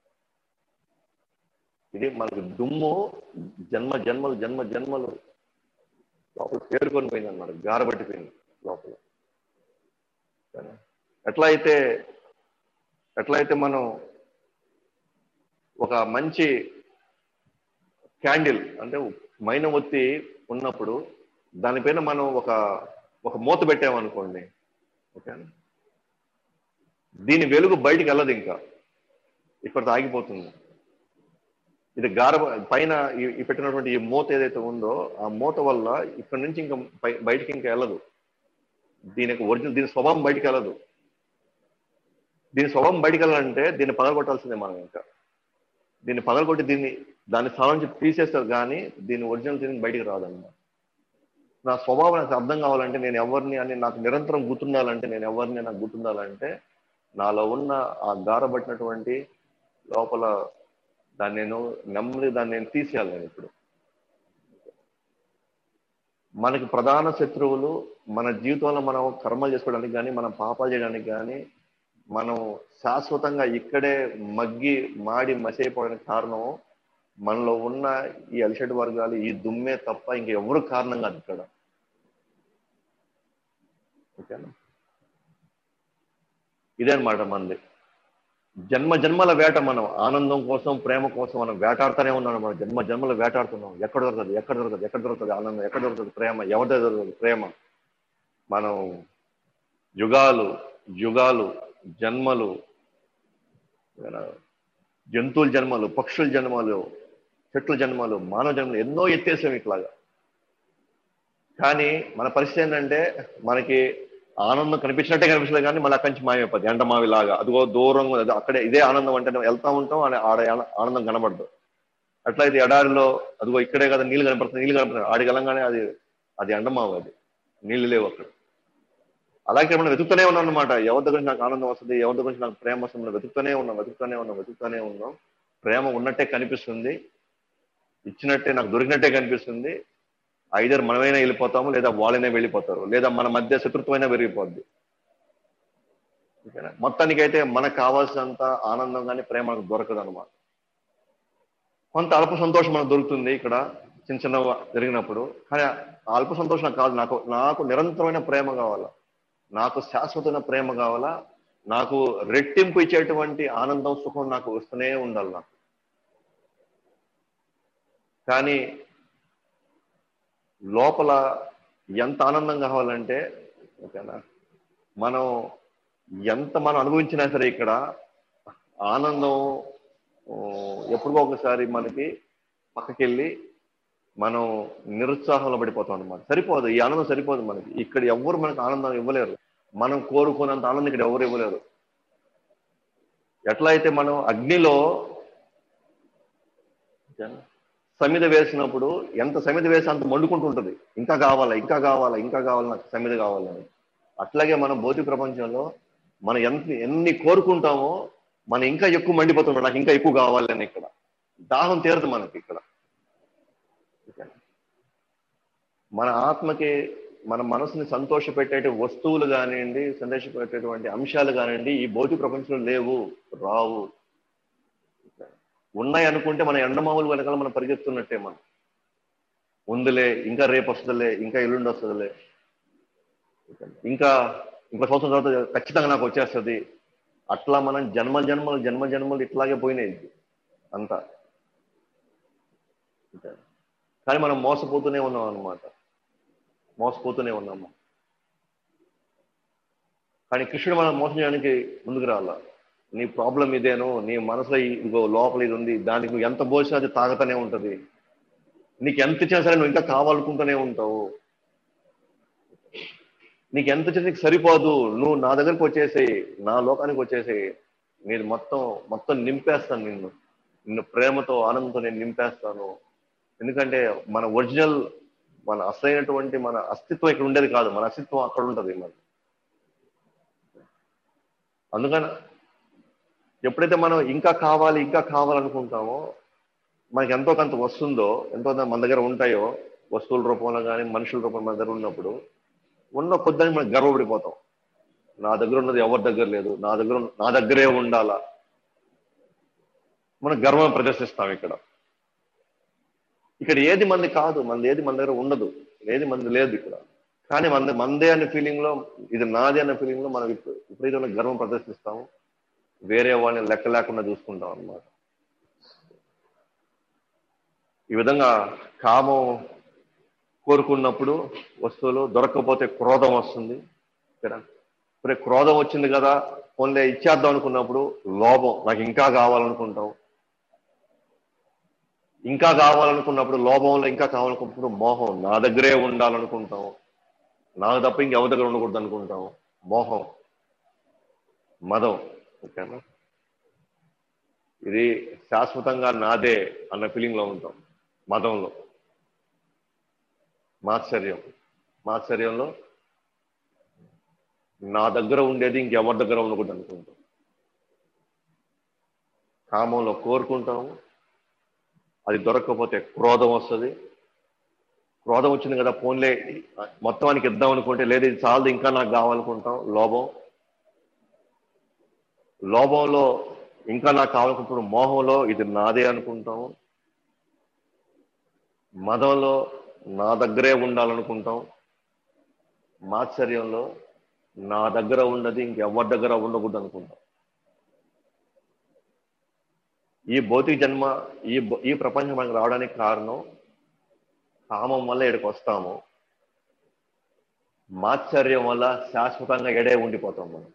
ఇది మనకు దుమ్ము జన్మ జన్మలు జన్మ జన్మలు లోపల పేరుకొని పోయింది అన్నమాట గారబట్టిపోయింది లోపల ఎట్లా అయితే ఎట్లా అయితే మనం ఒక మంచి క్యాండిల్ అంటే మైన ఒత్తి ఉన్నప్పుడు దానిపైన మనం ఒక ఒక మూత పెట్టామనుకోండి ఓకే దీని వెలుగు బయటికి వెళ్ళదు ఇంకా ఇక్కడ ఆగిపోతుంది ఇది గార పైన ఈ- ఈ పెట్టినటువంటి ఈ మూత ఏదైతే ఉందో ఆ మూత వల్ల ఇక్కడ నుంచి ఇంకా బయ- బయటికి ఇంకా వెళ్ళదు దీని యొక్క ఒరిజినల్ దీని స్వభావం బయటికి వెళ్ళదు దీని స్వభావం బయటికి వెళ్ళాలంటే దీన్ని పగలగొట్టాల్సిందే మనం ఇంకా దీన్ని పగలగొట్టి దీన్ని దాని స్థానం నుంచి తీసేస్తారు కానీ దీని ఒరిజినల్ దీనికి బయటికి రాదన్నమాట నా స్వభావం నాకు అర్థం కావాలంటే నేను ఎవరిని అని నాకు నిరంతరం గుర్తుండాలంటే నేను ఎవరిని నాకు గుర్తుండాలంటే నాలో ఉన్న ఆ గారబట్టినటువంటి లోపల దాన్ని నేను నెమ్మది దాన్ని నేను తీసేయాలి నేను ఇప్పుడు మనకి ప్రధాన శత్రువులు మన జీవితంలో మనం కర్మలు చేసుకోవడానికి కానీ మనం పాపాలు చేయడానికి కానీ మనం శాశ్వతంగా ఇక్కడే మగ్గి మాడి మసైపోవడానికి కారణం మనలో ఉన్న ఈ అలిషడ్ వర్గాలు ఈ దుమ్మే తప్ప ఇంక ఎవరు కారణం కాదు ఇక్కడ ఓకేనా ఇదే అనమాట మనది జన్మ జన్మల వేట మనం ఆనందం కోసం ప్రేమ కోసం మనం వేటాడుతూనే ఉన్నాం మనం జన్మ జన్మల వేటాడుతున్నాం ఎక్కడ దొరకదు ఎక్కడ దొరకదు ఎక్కడ దొరుకుతుంది ఆనందం ఎక్కడ దొరుకుతుంది ప్రేమ ఎవరి దగ్గర దొరకదు ప్రేమ మనం యుగాలు యుగాలు జన్మలు ఏమైనా జంతువుల జన్మలు పక్షుల జన్మలు చెట్ల జన్మలు మానవ జన్మలు ఎన్నో ఎత్తేసాం ఇట్లాగా కానీ మన పరిస్థితి ఏంటంటే మనకి ఆనందం కనిపించినట్టే కనిపించలేదు కానీ మళ్ళీ అక్కడి నుంచి మాయమైపోద్ది ఎండమావి లాగా అదిగో దూరంగా ఉంది. అది అక్కడే ఇదే ఆనందం అంటే నువ్వు వెళ్తా ఉంటాం అని ఆడ ఆన- ఆనందం కనబడదు అట్లయితే ఎడారిలో అదిగో ఇక్కడే కదా నీళ్ళు కనపడుతుంది నీళ్ళు కనపడుతుంది ఆడికి వెళ్ళంగానే అది అది ఎండమావు అది నీళ్ళు లేవు అక్కడ అలాగే మనం వెతుకుతూనే ఉన్నాం అనమాట ఎవరి దగ్గర నుంచి నాకు ఆనందం వస్తుంది ఎవరి దగ్గర నుంచి నాకు ప్రేమ వస్తుంది మనం వెతుకుతూనే ఉన్నాం వెతుకుతూనే ఉన్నాం వెతుకుతూనే ఉన్నాం ప్రేమ ఉన్నట్టే కనిపిస్తుంది ఇచ్చినట్టే నాకు దొరికినట్టే కనిపిస్తుంది ఐదర్ మనమైనా వెళ్ళిపోతాము లేదా వాళ్ళైనా వెళ్ళిపోతారు లేదా మన మధ్య శత్రుత్వమైనా పెరిగిపోద్ది ఓకేనా మొత్తానికి అయితే మనకు కావాల్సినంత ఆనందం కానీ ప్రేమ మనకు దొరకదు అనమాట కొంత అల్ప సంతోషం మనకు దొరుకుతుంది ఇక్కడ చిన్న చిన్న జరిగినప్పుడు కానీ ఆ అల్ప సంతోషం నాకు కాదు నాకు నాకు నిరంతరమైన ప్రేమ కావాలా నాకు శాశ్వతమైన ప్రేమ కావాలా నాకు రెట్టింపు ఇచ్చేటువంటి ఆనందం సుఖం నాకు వస్తూనే ఉండాలి నాకు కానీ లోపల ఎంత ఆనందం కావాలంటే ఓకేనా మనం ఎంత మనం అనుభవించినా సరే ఇక్కడ ఆనందం ఆ, ఎప్పుడో ఒకసారి మనకి పక్కకెళ్ళి మనం నిరుత్సాహంలో పడిపోతాం అనమాట సరిపోదు ఈ ఆనందం సరిపోదు మనకి ఇక్కడ ఎవ్వరు మనకు ఆనందం ఇవ్వలేరు మనం కోరుకున్నంత ఆనందం ఇక్కడ ఎవరు ఇవ్వలేరు ఎట్లా అయితే మనం అగ్నిలో ఓకేనా? సమిద వేసినప్పుడు ఎంత సమిద వేసి అంత మండుకుంటుంటది ఇంకా కావాలా ఇంకా కావాలా ఇంకా కావాలా నాకు సమిద కావాలని అట్లాగే మనం భౌతిక ప్రపంచంలో మనం ఎంత ఎన్ని కోరుకుంటామో మనం ఇంకా ఎక్కువ మండిపోతుంటాం నాకు ఇంకా ఎక్కువ కావాలని ఇక్కడ దాహం తీరదు మనకి ఇక్కడ ఓకేనా? మన ఆత్మకి మన మనసుని సంతోష పెట్టే వస్తువులు కానివ్వండి సంతోష పెట్టేటువంటి అంశాలు కానివ్వండి ఈ భౌతిక ప్రపంచంలో లేవు రావు ఉన్నాయి అనుకుంటే మన ఎండమావులు వెనకాల మనం పరిగెత్తున్నట్టే మనం ఉందిలే ఇంకా రేపు వస్తుందిలే ఇంకా ఎల్లుండి వస్తుందిలే ఇంకా ఇంకో సంవత్సరం తర్వాత ఖచ్చితంగా నాకు వచ్చేస్తుంది అట్లా మనం జన్మ జన్మలు జన్మ జన్మలు ఇట్లాగే పోయినాయి అంతా అంతే. కానీ మనం మోసపోతూనే ఉన్నాం అన్నమాట మోసపోతూనే ఉన్నాము కానీ కృష్ణుడు మనం మోసం చేయడానికి ముందుకు రావాల నీ ప్రాబ్లం ఇదేను నీ మనసులో ఇదిగో లోపల ఇది ఉంది దానికి నువ్వు ఎంత పోసినా అది తాగుతూనే ఉంటది నీకు ఎంత ఇచ్చినా సరే నువ్వు ఇంకా కావాలనుకుంటూనే ఉంటావు నీకు ఎంత ఇచ్చినా నీకు సరిపోదు నువ్వు నా దగ్గరికి వచ్చేసేయి నా లోకానికి వచ్చేసేయి నేను మొత్తం మొత్తం నింపేస్తాను నిన్ను నిన్ను ప్రేమతో ఆనందంతో నేను నింపేస్తాను ఎందుకంటే మన ఒరిజినల్ మన అసలైనటువంటి మన అస్తిత్వం ఇక్కడ ఉండేది కాదు మన అస్తిత్వం అక్కడ ఉంటది మన అందుకని ఎప్పుడైతే మనం ఇంకా కావాలి ఇంకా కావాలనుకుంటామో మనకి ఎంతో కొంత వస్తుందో ఎంతో కొంత మన దగ్గర ఉంటాయో వస్తువుల రూపంలో కానీ మనుషుల రూపంలో మన దగ్గర ఉన్నప్పుడు ఉన్న కొద్దని మనం గర్వపడిపోతాం నా దగ్గర ఉన్నది ఎవరి దగ్గర లేదు నా దగ్గర ఉన్న- నా దగ్గరే ఉండాలా మనం గర్వం ప్రదర్శిస్తాం ఇక్కడ ఇక్కడ ఏది మంది కాదు మంది ఏది మన దగ్గర ఉండదు ఏది మంది లేదు ఇక్కడ కానీ మంది మందే అనే ఫీలింగ్ లో ఇది నాది అనే ఫీలింగ్ లో మనం విప- విపరీతమైన గర్వం ప్రదర్శిస్తాము వేరే వాళ్ళని లెక్క లేకుండా చూసుకుంటాం అన్నమాట ఈ విధంగా కామం కోరుకున్నప్పుడు వస్తువులు దొరకకపోతే క్రోధం వస్తుంది ఇక్కడ ఇప్పుడు క్రోధం వచ్చింది కదా పోన్లే ఇచ్చేద్దాం అనుకున్నప్పుడు లోభం నాకు ఇంకా కావాలనుకుంటాం ఇంకా కావాలనుకున్నప్పుడు లోభంలో ఇంకా కావాలనుకున్నప్పుడు మోహం నా దగ్గరే ఉండాలనుకుంటాం నాకు తప్ప ఇంకెవరి దగ్గర ఉండకూడదు అనుకుంటాం మోహం మదం ఓకేనా ఇది శాశ్వతంగా నాదే అన్న ఫీలింగ్ లో ఉంటాం మతంలో మాత్సర్యం మాత్సర్యంలో నా దగ్గర ఉండేది ఇంకెవరి దగ్గర ఉండకూడదు అనుకుంటాం కామంలో కోరుకుంటాము అది దొరకకపోతే క్రోధం వస్తుంది క్రోధం వచ్చింది కదా ఫోన్లే మొత్తానికి ఇద్దాం అనుకుంటే లేదు ఇది చాలదు ఇంకా నాకు కావాలనుకుంటాం లోభం లోభంలో ఇంకా నాకు కావాలనుకుంటున్న మోహంలో ఇది నాదే అనుకుంటాం మదంలో నా దగ్గరే ఉండాలనుకుంటాం మాత్సర్యంలో నా దగ్గర ఉన్నది ఇంకెవరి దగ్గర ఉండకూడదు అనుకుంటాం ఈ భౌతిక జన్మ ఈ భ- ఈ ప్రపంచం మనకు రావడానికి కారణం కామం వల్ల ఇక్కడికి వస్తాము మాత్సర్యం వల్ల శాశ్వతంగా ఎడే ఉండిపోతాం మనం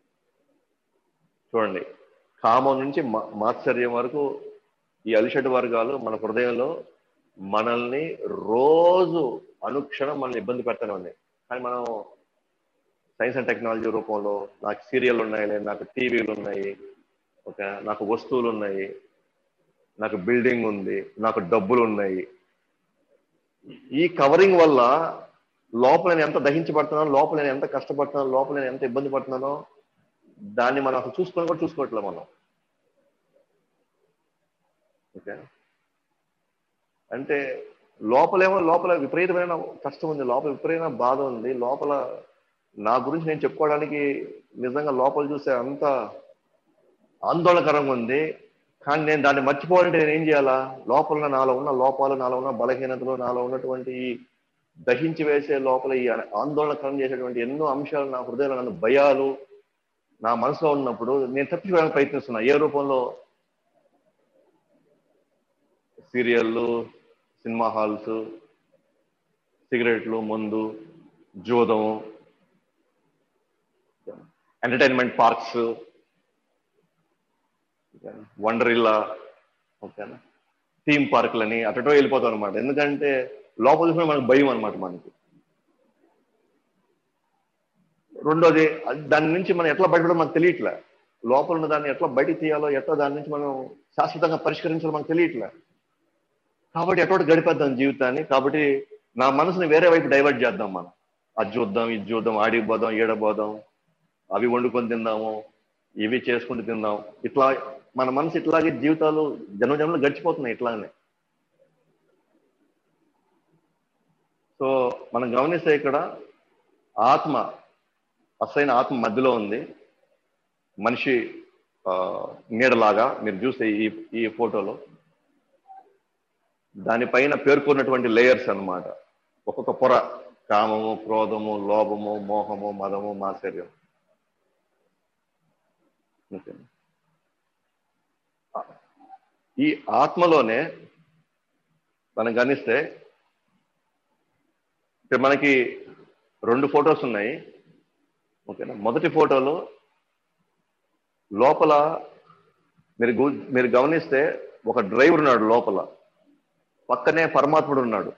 చూడండి కామం నుంచి మా- మాత్సర్యం వరకు ఈ అలిషడ్ వర్గాలు మన హృదయంలో మనల్ని రోజు అనుక్షణం మనల్ని ఇబ్బంది పెడతానే ఉన్నాయి కానీ మనం సైన్స్ అండ్ టెక్నాలజీ రూపంలో నాకు సీరియల్ ఉన్నాయి నాకు టీవీలు ఉన్నాయి ఓకే నాకు వస్తువులు ఉన్నాయి నాకు బిల్డింగ్ ఉంది నాకు డబ్బులు ఉన్నాయి ఈ కవరింగ్ వల్ల లోపల నేను ఎంత దహించబడుతున్నానో లోపల నేను ఎంత కష్టపడుతున్నానో లోపల నేను ఎంత ఇబ్బంది పడుతున్నానో దాన్ని మనం అసలు చూసుకొని కూడా చూసుకోవట్లేదు మనం ఓకే అంటే లోపలేమో లోపల విపరీతమైన కష్టం ఉంది లోపల విపరీతమైన బాధ ఉంది లోపల నా గురించి నేను చెప్పుకోవడానికి నిజంగా లోపల చూసే అంత ఆందోళనకరంగా ఉంది కానీ నేను దాన్ని మర్చిపోవాలంటే నేను ఏం చేయాలా లోపల ఉన్న నాలో ఉన్న లోపాలు నాలో ఉన్న బలహీనతలు నాలో ఉన్నటువంటి ఈ దహించి వేసే లోపల ఈ ఆందోళనకరం చేసేటువంటి ఎన్నో అంశాలు నా హృదయంలో నన్ను భయాలు నా మనసులో ఉన్నప్పుడు నేను తప్పించుకోవడానికి ప్రయత్నిస్తున్నా ఏ రూపంలో సీరియళ్ళు సినిమా హాల్స్ సిగరెట్లు మందు జూదం ఎంటర్టైన్మెంట్ పార్క్స్ వండరిల్లా ఓకేనా థీమ్ పార్కులని అటటో వెళ్ళిపోతాం అనమాట ఎందుకంటే లోపల చూసిన మనకు భయం అనమాట మనకి రెండోది అది- దాని నుంచి మనం ఎట్లా బయటపడో మనకు తెలియట్లే లోపల ఉన్న దాన్ని ఎట్లా బయటికి తీయాలో ఎట్లా దాని నుంచి మనం శాశ్వతంగా పరిష్కరించాలో మనకు తెలియట్లే కాబట్టి ఎటువంటి గడిపేద్దాం జీవితాన్ని కాబట్టి నా మనసుని వేరే వైపు డైవర్ట్ చేద్దాం మనం అది చూద్దాం ఇది చూద్దాం ఆడికి పోదాం ఈడపోదాం అవి వండుకొని తిందాము ఇవి చేసుకుంటూ తిందాం ఇట్లా మన మనసు ఇట్లాగే జీవితాలు జన్మజన్మలు గడిచిపోతున్నాయి ఇట్లానే సో మనం గమనిస్తే ఇక్కడ ఆత్మ అసలైన ఆత్మ మధ్యలో ఉంది మనిషి ఆ, నీడలాగా మీరు చూస్తే ఈ ఈ ఫోటోలో దానిపైన పేర్కొన్నటువంటి లేయర్స్ అన్నమాట ఒక్కొక్క పొర కామము క్రోధము లోభము మోహము మదము మాత్సర్యం ఓకే ఈ ఆత్మలోనే మనం గమనిస్తే ఇక్కడ మనకి రెండు ఫొటోస్ ఉన్నాయి ఓకేనా మొదటి ఫోటోలో లోపల మీరు గు- మీరు గమనిస్తే ఒక డ్రైవర్ ఉన్నాడు లోపల పక్కనే పరమాత్ముడు ఉన్నాడు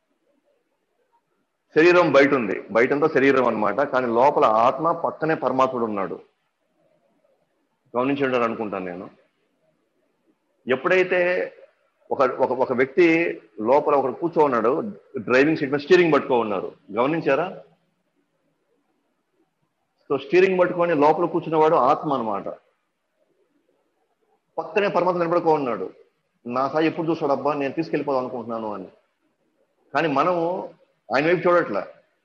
శరీరం బయట ఉంది బయటంతా శరీరం అన్నమాట కానీ లోపల ఆత్మ పక్కనే పరమాత్ముడు ఉన్నాడు గమనించండి అనుకుంటాను నేను ఎప్పుడైతే ఒక ఒక ఒక వ్యక్తి లోపల ఒకడు కూర్చో ఉన్నాడు డ్రైవింగ్ సీట్ మీద స్టీరింగ్ పట్టుకో ఉన్నారు గమనించారా సో స్టీరింగ్ పట్టుకొని లోపల కూర్చున్నవాడు ఆత్మ అన్నమాట పక్కనే పరమాత్మ నిలబడుకో ఉన్నాడు నా సాయి ఎప్పుడు చూస్తాడు అబ్బా నేను తీసుకెళ్ళిపోదాం అనుకుంటున్నాను అని కానీ మనము ఆయన వైపు చూడట్లే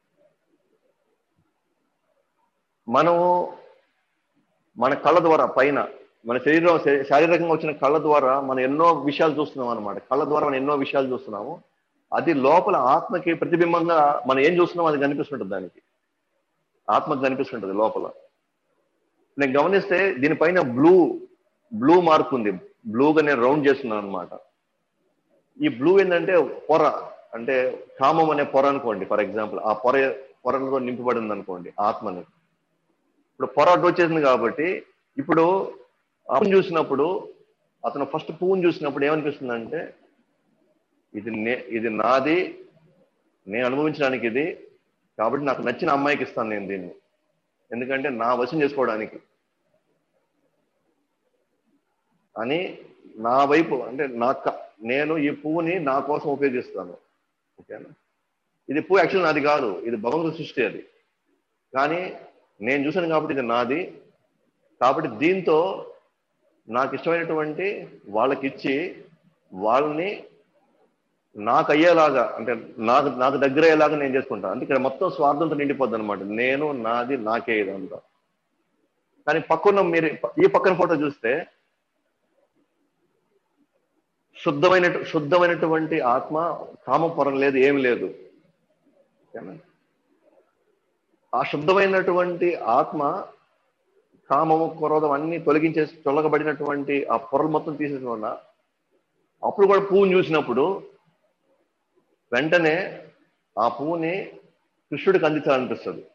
మనము మన కళ్ళ ద్వారా పైన మన శరీరం శ- శారీరకంగా వచ్చిన కళ్ళ ద్వారా మనం ఎన్నో విషయాలు చూస్తున్నాం అనమాట కళ్ళ ద్వారా మనం ఎన్నో విషయాలు చూస్తున్నాము అది లోపల ఆత్మకి ప్రతిబింబంగా మనం ఏం చూస్తున్నాం అది కనిపిస్తుంటుంది దానికి ఆత్మకు కనిపిస్తుంటది లోపల నేను గమనిస్తే దీనిపైన బ్లూ బ్లూ మార్క్ ఉంది బ్లూగా నేను రౌండ్ చేస్తున్నాను అనమాట ఈ బ్లూ ఏంటంటే పొర అంటే కామం అనే పొర అనుకోండి ఫర్ ఎగ్జాంపుల్ ఆ పొర పొరలతో నింపబడి ఉంది అనుకోండి ఆత్మని ఇప్పుడు పొర అడ్డు వచ్చేసింది కాబట్టి ఇప్పుడు అప్పును చూసినప్పుడు అతను ఫస్ట్ పువ్వుని చూసినప్పుడు ఏమనిపిస్తుందంటే ఇది నే ఇది నాది నేను అనుభవించడానికి ఇది కాబట్టి నాకు నచ్చిన అమ్మాయికి ఇస్తాను నేను దీన్ని ఎందుకంటే నా వశం చేసుకోవడానికి అని నా వైపు అంటే నా క- నేను ఈ పువ్వుని నా కోసం ఉపయోగిస్తాను ఓకేనా ఇది పువ్వు యాక్చువల్ నాది కాదు ఇది భగవంతుడి సృష్టి అది కానీ నేను చూశాను కాబట్టి ఇది నాది కాబట్టి దీంతో నాకు ఇష్టమైనటువంటి వాళ్ళకి ఇచ్చి వాళ్ళని నాకు అయ్యేలాగా అంటే నాకు నాకు దగ్గర అయ్యేలాగా నేను చేసుకుంటాను అంటే ఇక్కడ మొత్తం స్వార్థంతో నిండిపోద్ది అనమాట నేను నాది నాకే ఇదంతా కానీ పక్కన మీరు ఈ పక్కన ఫోటో చూస్తే శుద్ధమైన శుద్ధమైనటువంటి ఆత్మ కామపరం లేదు ఏమి లేదు ఓకేనా? ఆ శుద్ధమైనటువంటి ఆత్మ కామము క్రోధం అన్ని తొలగించేసి తొలగబడినటువంటి ఆ పొరలు మొత్తం తీసేసిన వల్ల అప్పుడు కూడా పువ్వుని చూసినప్పుడు వెంటనే ఆ పువ్వుని కృష్ణుడికి అందించాలనిపిస్తుంది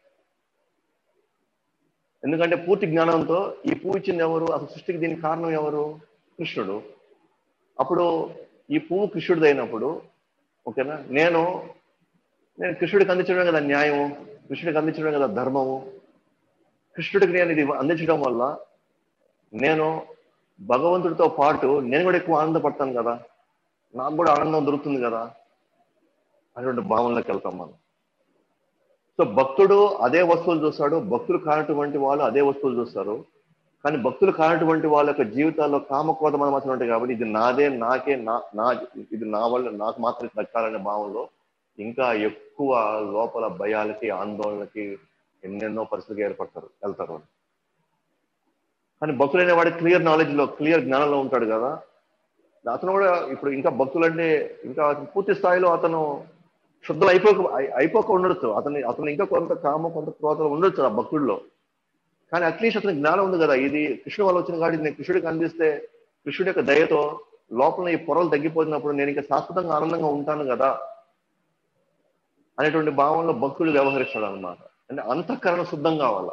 ఎందుకంటే పూర్తి జ్ఞానంతో ఈ పువ్వు ఇచ్చింది ఎవరు అసలు సృష్టికి దీనికి కారణం ఎవరు కృష్ణుడు అప్పుడు ఈ పువ్వు కృష్ణుడిది అయినప్పుడు ఓకేనా నేను నేను కృష్ణుడికి అందించడం కదా న్యాయము కృష్ణుడికి అందించడం కదా ధర్మము కృష్ణుడికి నేను ఇది అందించడం వల్ల నేను భగవంతుడితో పాటు నేను కూడా ఎక్కువ ఆనందపడతాను కదా నాకు కూడా ఆనందం దొరుకుతుంది కదా అటువంటి భావనలోకి వెళ్తాం మనం సో భక్తుడు అదే వస్తువులు చూస్తాడు భక్తులు కానటువంటి వాళ్ళు అదే వస్తువులు చూస్తారు కానీ భక్తులు కానటువంటి వాళ్ళ యొక్క జీవితాల్లో కామక్రోధం మాత్రం ఉంటాయి కాబట్టి ఇది నాదే నాకే నా నా ఇది నా వల్ల నాకు మాత్రమే దక్కాలనే భావంలో ఇంకా ఎక్కువ లోపల భయాలకి ఆందోళనకి ఎన్నెన్నో పరిస్థితులు ఏర్పడతారు వెళ్తారు వాళ్ళు. కానీ భక్తులైన వాడి క్లియర్ నాలెడ్జ్ లో క్లియర్ జ్ఞానంలో ఉంటాడు కదా అతను కూడా ఇప్పుడు ఇంకా భక్తులు అంటే ఇంకా పూర్తి స్థాయిలో అతను శుద్ధం అయిపోక అయి- అయిపోక ఉండొచ్చు అతని అతను ఇంకా కొంత కామ కొంత క్రోధం ఉండొచ్చు ఆ భక్తుల్లో కానీ అట్లీస్ట్ అతనికి జ్ఞానం ఉంది కదా ఇది కృష్ణుడు వల్ల వచ్చిన కాబట్టి నేను కృష్ణుడికి అందిస్తే కృష్ణుడి యొక్క దయతో లోపల ఈ పొరలు తగ్గిపోతున్నప్పుడు నేను ఇంకా శాశ్వతంగా ఆనందంగా ఉంటాను కదా అనేటువంటి భావంలో భక్తుడు వ్యవహరిస్తాడు అనమాట అంటే అంతఃకరణ శుద్ధం కావాల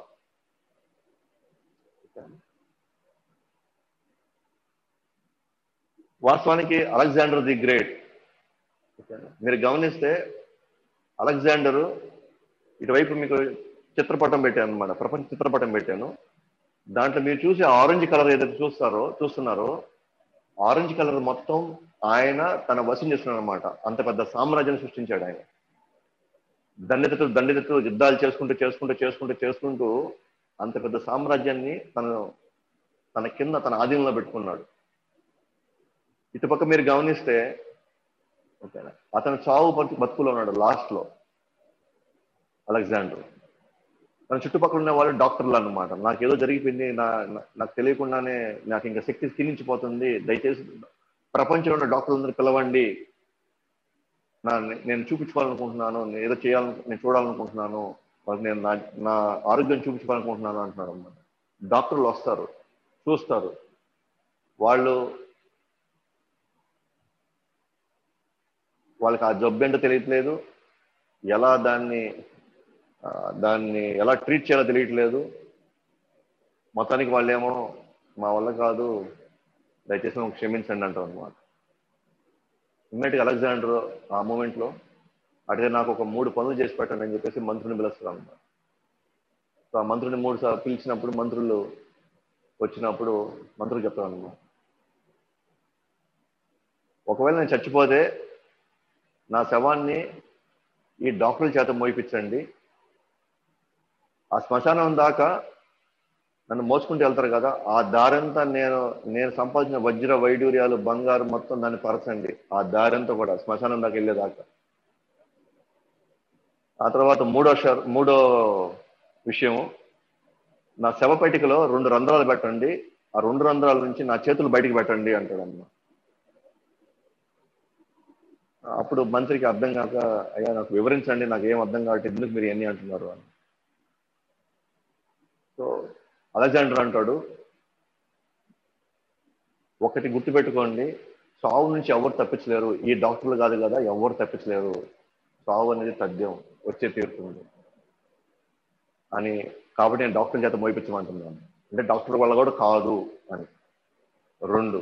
వాస్తవానికి అలెగ్జాండర్ ది గ్రేట్ మీరు గమనిస్తే అలెగ్జాండరు ఇటువైపు మీకు చిత్రపటం పెట్టాను అనమాట ప్రపంచ చిత్రపటం పెట్టాను దాంట్లో మీరు చూసి ఆరెంజ్ కలర్ ఏదైతే చూస్తారో చూస్తున్నారో ఆరెంజ్ కలర్ మొత్తం ఆయన తన వశం చేస్తున్నాడు అనమాట అంత పెద్ద సామ్రాజ్యాన్ని సృష్టించాడు ఆయన దండితతో దండితతో యుద్ధాలు చేసుకుంటూ చేసుకుంటూ చేసుకుంటూ చేసుకుంటూ అంత పెద్ద సామ్రాజ్యాన్ని తన తన కింద తన ఆధీనంలో పెట్టుకున్నాడు ఇటుపక్క మీరు గమనిస్తే ఓకేనా అతను చావు బతు బతుకులో ఉన్నాడు లాస్ట్ లో అలెగ్జాండర్ తన చుట్టుపక్కల ఉన్న వాళ్ళు డాక్టర్లు అనమాట నాకు ఏదో జరిగిపోయింది నా నా- నాకు తెలియకుండానే నాకు ఇంకా శక్తి క్షీణించిపోతుంది దయచేసి ప్రపంచంలో ఉన్న డాక్టర్లందరూ పిలవండి నా నేను చూపించుకోవాలనుకుంటున్నాను నేను ఏదో చేయాలను నేను చూడాలనుకుంటున్నాను వాళ్ళకి నేను నా నా ఆరోగ్యం చూపించుకోవాలనుకుంటున్నాను అంటున్నాడు అన్నమాట డాక్టర్లు వస్తారు చూస్తారు వాళ్ళు వాళ్ళకి ఆ జబ్బు ఏంటో తెలియట్లేదు ఎలా దాన్ని ఆ, దాన్ని ఎలా ట్రీట్ చేయాలో తెలియట్లేదు మొత్తానికి వాళ్ళేమో మా వల్ల కాదు దయచేసి మమ్మల్ని క్షమించండి అంటారు అనమాట ఇమ్మీడియట్గా అలెగ్జాండర్ ఆ మూమెంట్లో అడిగే నాకు ఒక మూడు పనులు చేసి పెట్టండి అని చెప్పేసి మంత్రుని పిలుస్తారు అనమాట సో ఆ మంత్రుని మూడు సార్లు పిలిచినప్పుడు మంత్రులు వచ్చినప్పుడు మంత్రులు చెప్తారు అనమాట ఒకవేళ నేను చచ్చిపోతే నా శవాన్ని ఈ డాక్టర్ల చేత మోయిపించండి ఆ శ్మశానం దాకా నన్ను మోసుకుంటూ వెళ్తారు కదా ఆ దారంతా నేను నేను సంపాదించిన వజ్ర వైడూర్యాలు బంగారు మొత్తం దాన్ని పరచండి ఆ దారంతా కూడా శ్మశానం దాకా వెళ్ళేదాకా ఆ తర్వాత మూడో షర్ మూడో విషయం నా శవపేటికలో రెండు రంధ్రాలు పెట్టండి ఆ రెండు రంధ్రాల నుంచి నా చేతులు బయటికి పెట్టండి అంటాడు అన్న అప్పుడు మంత్రికి అర్థం కాక అయ్యా నాకు వివరించండి నాకు ఏం అర్థం కావట్లేదు ఎందుకు మీరు ఎన్ని అంటున్నారు అని సో అలెగ్జాండర్ అంటాడు ఒకటి గుర్తుపెట్టుకోండి సావు నుంచి ఎవరు తప్పించలేరు ఈ డాక్టర్లు కాదు కదా ఎవరు తప్పించలేరు సావు అనేది తథ్యం వచ్చే తీరుతుంది అని కాబట్టి నేను డాక్టర్ చేత మోయిపించమంటున్నాను అంటే డాక్టర్ వల్ల కూడా కాదు అని రెండు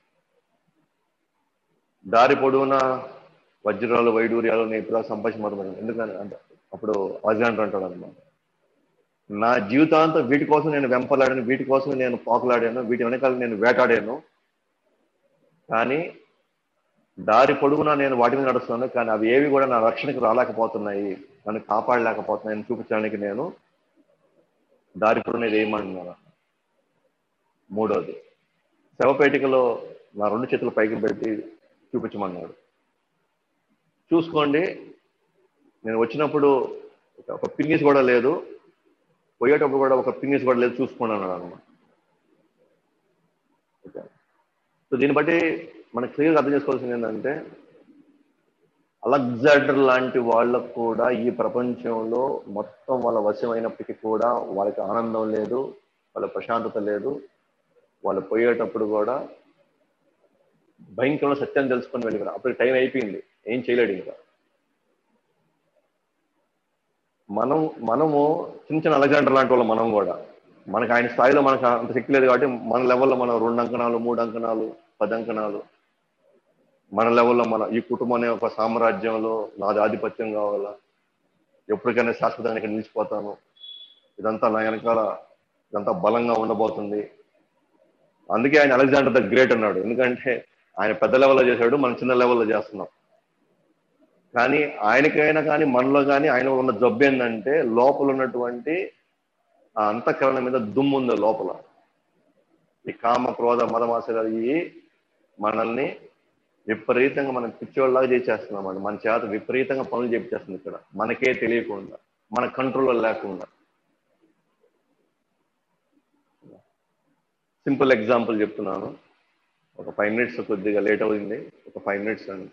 దారి పొడవునా వజ్రాలు వైడూర్యాలు నేను ఇప్పుడు సంపాదించమని ఎందుకని అంటే అప్పుడు అలెగ్జాండర్ అంటాడు అనమాట నా జీవితాంతం వీటి కోసం నేను వెంపలాడాను వీటి కోసం నేను పాకులాడాను వీటి వెనకాల నేను వేటాడాను కానీ దారి పొడుగునా నేను వాటి మీద నడుస్తున్నాను కానీ అవి ఏవి కూడా నా రక్షణకు రాలేకపోతున్నాయి నన్ను కాపాడలేకపోతున్నాయని చూపించడానికి నేను దారి పొడుగున ఇది ఏమంటున్నాను మూడోది శవపేటికలో నా రెండు చేతులు పైకి పెట్టి చూపించమన్నాడు చూసుకోండి నేను వచ్చినప్పుడు ఒక పిన్నీస్ కూడా లేదు పోయేటప్పుడు కూడా ఒక పిన్నీస్ కూడా లేదు చూసుకోండి అన్నాడు అనమాట ఓకే సో దీన్ని బట్టి మనకు క్లియర్గా అర్థం చేసుకోవాల్సింది ఏంటంటే అలెగ్జాండర్ లాంటి వాళ్ళకు కూడా ఈ ప్రపంచంలో మొత్తం వాళ్ళ వశమైనప్పటికీ కూడా వాళ్ళకి ఆనందం లేదు వాళ్ళ ప్రశాంతత లేదు వాళ్ళు పోయేటప్పుడు కూడా భయంకరమైన సత్యం తెలుసుకొని వెళ్ళిపోయారు అప్పుడు టైం అయిపోయింది ఏం చేయలేడు ఇంకా మనం మనము చిన్న చిన్న అలెగ్జాండర్ లాంటి వాళ్ళు మనం కూడా మనకు ఆయన స్థాయిలో మనకు అంత శక్తి లేదు కాబట్టి మన లెవెల్లో మనం రెండు అంకణాలు మూడు అంకణాలు పది అంకణాలు మన లెవెల్లో మన ఈ కుటుంబం అనే ఒక సామ్రాజ్యంలో నాది ఆధిపత్యం కావాలా ఎప్పటికైనా శాశ్వతంగా ఇక్కడ నిలిచిపోతాను ఇదంతా నా వెనకాల ఇదంతా బలంగా ఉండబోతుంది అందుకే ఆయన అలెగ్జాండర్ ద గ్రేట్ అన్నాడు ఎందుకంటే ఆయన పెద్ద లెవెల్లో చేశాడు మనం చిన్న లెవెల్లో చేస్తున్నాం కానీ ఆయనకైనా కానీ మనలో కానీ ఆయన ఉన్న జబ్బు ఏంటంటే లోపల ఉన్నటువంటి ఆ అంతఃకరణ మీద దుమ్ము ఉంది లోపల ఈ కామ క్రోధ మదమాసలు ఇవి మనల్ని విపరీతంగా మనం పిచ్చోళ్ళలాగా చేసేస్తున్నాం అండి మన చేత విపరీతంగా పనులు చేపించేస్తుంది ఇక్కడ మనకే తెలియకుండా మన కంట్రోల్లో లేకుండా సింపుల్ ఎగ్జాంపుల్ చెప్తున్నాను ఒక ఫైవ్ మినిట్స్ కొద్దిగా లేట్ అవుతుంది ఒక ఫైవ్ మినిట్స్ అండి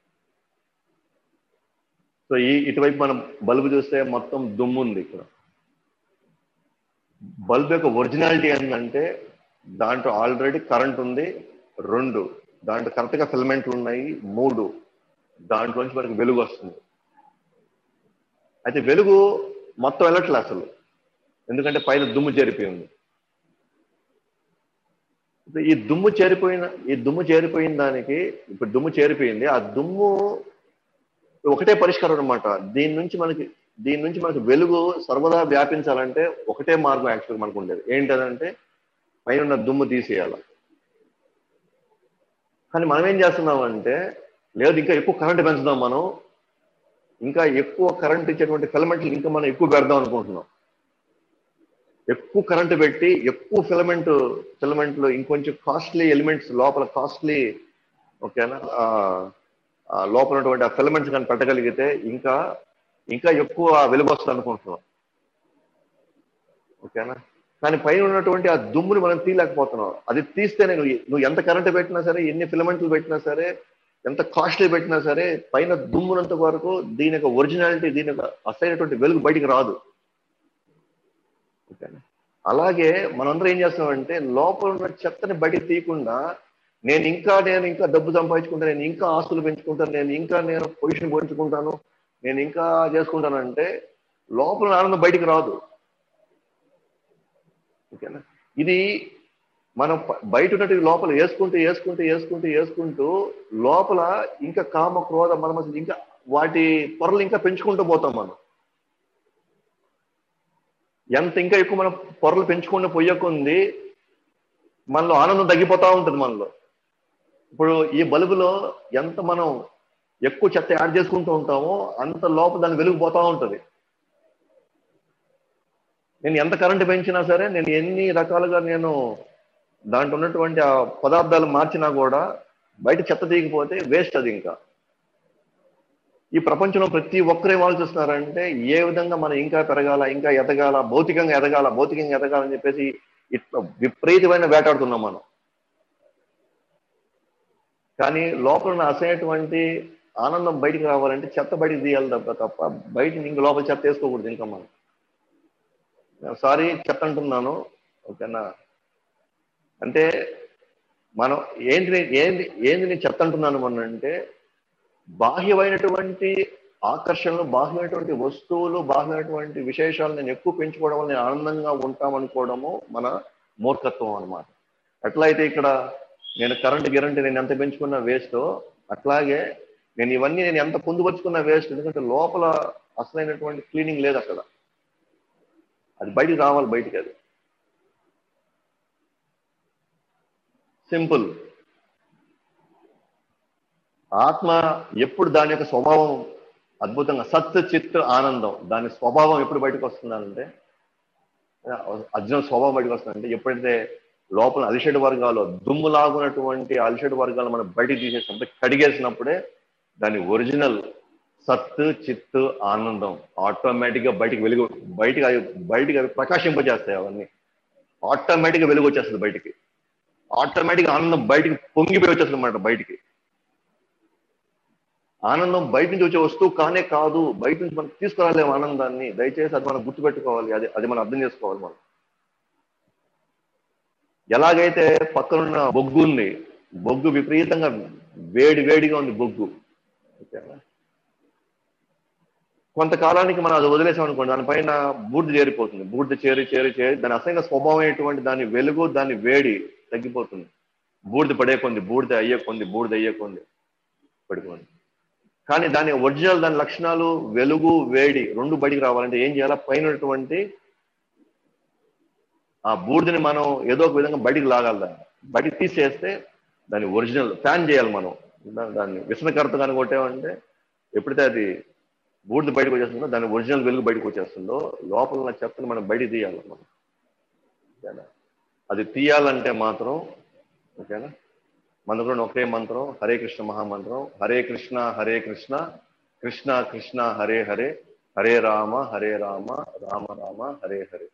సో ఈ ఇటువైపు మనం బల్బు చూస్తే మొత్తం దుమ్ము ఉంది ఇక్కడ బల్బ్ యొక్క ఒరిజినాలిటీ ఏంటంటే దాంట్లో ఆల్రెడీ కరెంట్ ఉంది రెండు దాంట్లో కరెక్ట్గా ఫిలమెంట్లు ఉన్నాయి మూడు దాంట్లోంచి మనకి వెలుగు వస్తుంది అయితే వెలుగు మొత్తం వెళ్ళట్లే అసలు ఎందుకంటే పైన దుమ్ము చేరిపోయింది ఈ దుమ్ము చేరిపోయిన ఈ దుమ్ము చేరిపోయిన దానికి ఇప్పుడు దుమ్ము చేరిపోయింది ఆ దుమ్ము ఒకటే పరిష్కారం అనమాట దీని నుంచి మనకి దీని నుంచి మనకి వెలుగు సర్వదా వ్యాపించాలంటే ఒకటే మార్గం యాక్చువల్ మనకు ఉండేది ఏంటంటే పైన ఉన్న దుమ్ము తీసేయాలి కానీ మనం ఏం చేస్తున్నామంటే లేదు ఇంకా ఎక్కువ కరెంట్ పెంచుదాం మనం ఇంకా ఎక్కువ కరెంట్ ఇచ్చేటువంటి ఫిలమెంట్లు ఇంకా మనం ఎక్కువ పెడదాం అనుకుంటున్నాం ఎక్కువ కరెంట్ పెట్టి ఎక్కువ ఫిలమెంట్ ఫిలమెంట్లు ఇంకొంచెం కాస్ట్లీ ఎలిమెంట్స్ లోపల కాస్ట్లీ ఓకేనా లోపల ఉన్నటువంటి ఆ ఫిలమెంట్స్ కానీ పెట్టగలిగితే ఇంకా ఇంకా ఎక్కువ వెలుగు వస్తుంది అనుకుంటున్నాం ఓకేనా కానీ పైన ఉన్నటువంటి ఆ దుమ్ముని మనం తీయలేకపోతున్నాం అది తీస్తేనే నువ్వు నువ్వు ఎంత కరెంట్ పెట్టినా సరే ఎన్ని ఫిలమెంట్లు పెట్టినా సరే ఎంత కాస్ట్లీ పెట్టినా సరే పైన దుమ్మునంత వరకు దీని యొక్క ఒరిజినాలిటీ దీని యొక్క అసైనటువంటి వెలుగు బయటికి రాదు ఓకేనా అలాగే మనందరం ఏం చేస్తున్నామంటే లోపల ఉన్న చెత్తని బయటికి తీయకుండా నేను ఇంకా నేను ఇంకా డబ్బు సంపాదించుకుంటాను నేను ఇంకా ఆస్తులు పెంచుకుంటాను నేను ఇంకా నేను పొజిషన్ పెంచుకుంటాను నేను ఇంకా చేసుకుంటానంటే లోపల ఆనందం బయటికి రాదు ఓకేనా ఇది మనం ప- బయట ఉన్నట్టు లోపల వేసుకుంటూ వేసుకుంటూ వేసుకుంటూ వేసుకుంటూ లోపల ఇంకా కామ క్రోధ మనం ఇంకా వాటి పొరలు ఇంకా పెంచుకుంటూ పోతాం మనం ఎంత ఇంకా ఎక్కువ మనం పొరలు పెంచుకుంటూ పోయకుంది మనలో ఆనందం తగ్గిపోతా ఉంటుంది మనలో ఇప్పుడు ఈ బల్బులో ఎంత మనం ఎక్కువ చెత్త యాడ్ చేసుకుంటూ ఉంటామో అంత లోపల దాని వెలుగు పోతా ఉంటుంది నేను ఎంత కరెంటు పెంచినా సరే నేను ఎన్ని రకాలుగా నేను దాంట్లో ఉన్నటువంటి ఆ పదార్థాలు మార్చినా కూడా బయట చెత్త తీయకపోతే వేస్ట్ అది ఇంకా ఈ ప్రపంచంలో ప్రతి ఒక్కరు ఏం ఆలోచిస్తున్నారంటే ఏ విధంగా మనం ఇంకా పెరగాల ఇంకా ఎదగాల భౌతికంగా ఎదగాల భౌతికంగా ఎదగాలని చెప్పేసి ఇట్లా విపరీతమైన వేటాడుతున్నాం మనం కానీ లోపల ఉన్న అసైనటువంటి ఆనందం బయటికి రావాలంటే చెత్త బయటికి తీయాలి తప్ప తప్ప బయట ఇంక లోపల చెత్త వేసుకోకూడదు ఇంకా మనం సారీ చెత్త అంటున్నాను ఓకేనా అంటే మనం ఏంటి ఏంది ఏంది నేను చెత్త అంటున్నాను మనం అంటే బాహ్యమైనటువంటి ఆకర్షణలు బాహ్యమైనటువంటి వస్తువులు బాహ్యమైనటువంటి విశేషాలు నేను ఎక్కువ పెంచుకోవడం వల్ల నేను ఆనందంగా ఉంటామనుకోవడము మన మూర్ఖత్వం అన్నమాట ఎట్లయితే ఇక్కడ నేను కరెంట్ గ్యారంటీ నేను ఎంత పెంచుకున్నా వేస్ట్ అట్లాగే నేను ఇవన్నీ నేను ఎంత పొందుపరుచుకున్న వేస్ట్ ఎందుకంటే లోపల అసలైనటువంటి క్లీనింగ్ లేదు అక్కడ అది బయటికి రావాలి బయటికి అది సింపుల్ ఆత్మ ఎప్పుడు దాని యొక్క స్వభావం అద్భుతంగా సత్ చిత్ ఆనందం దాని స్వభావం ఎప్పుడు బయటకు వస్తుందంటే అర్జున స్వభావం బయటకు వస్తుందంటే ఎప్పుడైతే లోపల అలిషడ్ వర్గాలు దుమ్ము లాగున్నటువంటి అలిషడ్ వర్గాలు మనం బయటికి తీసేసినప్పుడు కడిగేసినప్పుడే దాని ఒరిజినల్ సత్ చిత్ ఆనందం ఆటోమేటిక్ గా బయటికి వెలుగు బయటికి అవి బయటికి అవి ప్రకాశింపజేస్తాయి అవన్నీ ఆటోమేటిక్ గా వెలుగు వచ్చేస్తుంది బయటికి ఆటోమేటిక్ ఆనందం బయటికి పొంగిపోయి వచ్చేస్తుంది అన్నమాట బయటికి ఆనందం బయట నుంచి వచ్చే వస్తువు కానే కాదు బయట నుంచి మనం తీసుకురాలేము ఆనందాన్ని దయచేసి అది మనం గుర్తుపెట్టుకోవాలి అది అది మనం అర్థం చేసుకోవాలి మనం ఎలాగైతే పక్కనున్న బొగ్గు ఉంది బొగ్గు విపరీతంగా వేడి వేడిగా ఉంది బొగ్గు ఓకేనా కొంతకాలానికి మనం అది వదిలేసాం అనుకోండి దానిపైన బూడిద చేరిపోతుంది బూడిద చేరి చేరి చేరి దాని అసలైన స్వభావం అయినటువంటి దాని వెలుగు దాని వేడి తగ్గిపోతుంది బూడిద పడే కొంది బూడిద అయ్యే కొంది బూడిద అయ్యే కొంది పడిపోయింది కానీ దాని ఒరిజినల్ దాని లక్షణాలు వెలుగు వేడి రెండు బయటికి రావాలంటే ఏం చేయాలా పైన ఉన్నటువంటి ఆ బూడిదని మనం ఏదో ఒక విధంగా బయటికి లాగాలి దాన్ని బయటికి తీసేస్తే దాని ఒరిజినల్ ఫ్యాన్ చేయాలి మనం దా- దాన్ని విసనకర్త కానీ కొట్టామంటే ఎప్పుడైతే అది బూడిద బయటకు వచ్చేస్తుందో దాని ఒరిజినల్ వెలుగు బయటకు వచ్చేస్తుందో లోపల ఉన్న చెత్తని మనం బయటికి తీయాలి మనం ఓకేనా అది తీయాలంటే మాత్రం ఓకేనా మన కూడా ఒకే మంత్రం హరే కృష్ణ మహామంత్రం హరే కృష్ణ హరే కృష్ణ కృష్ణ కృష్ణ హరే హరే హరే రామ హరే రామ రామ రామ హరే హరే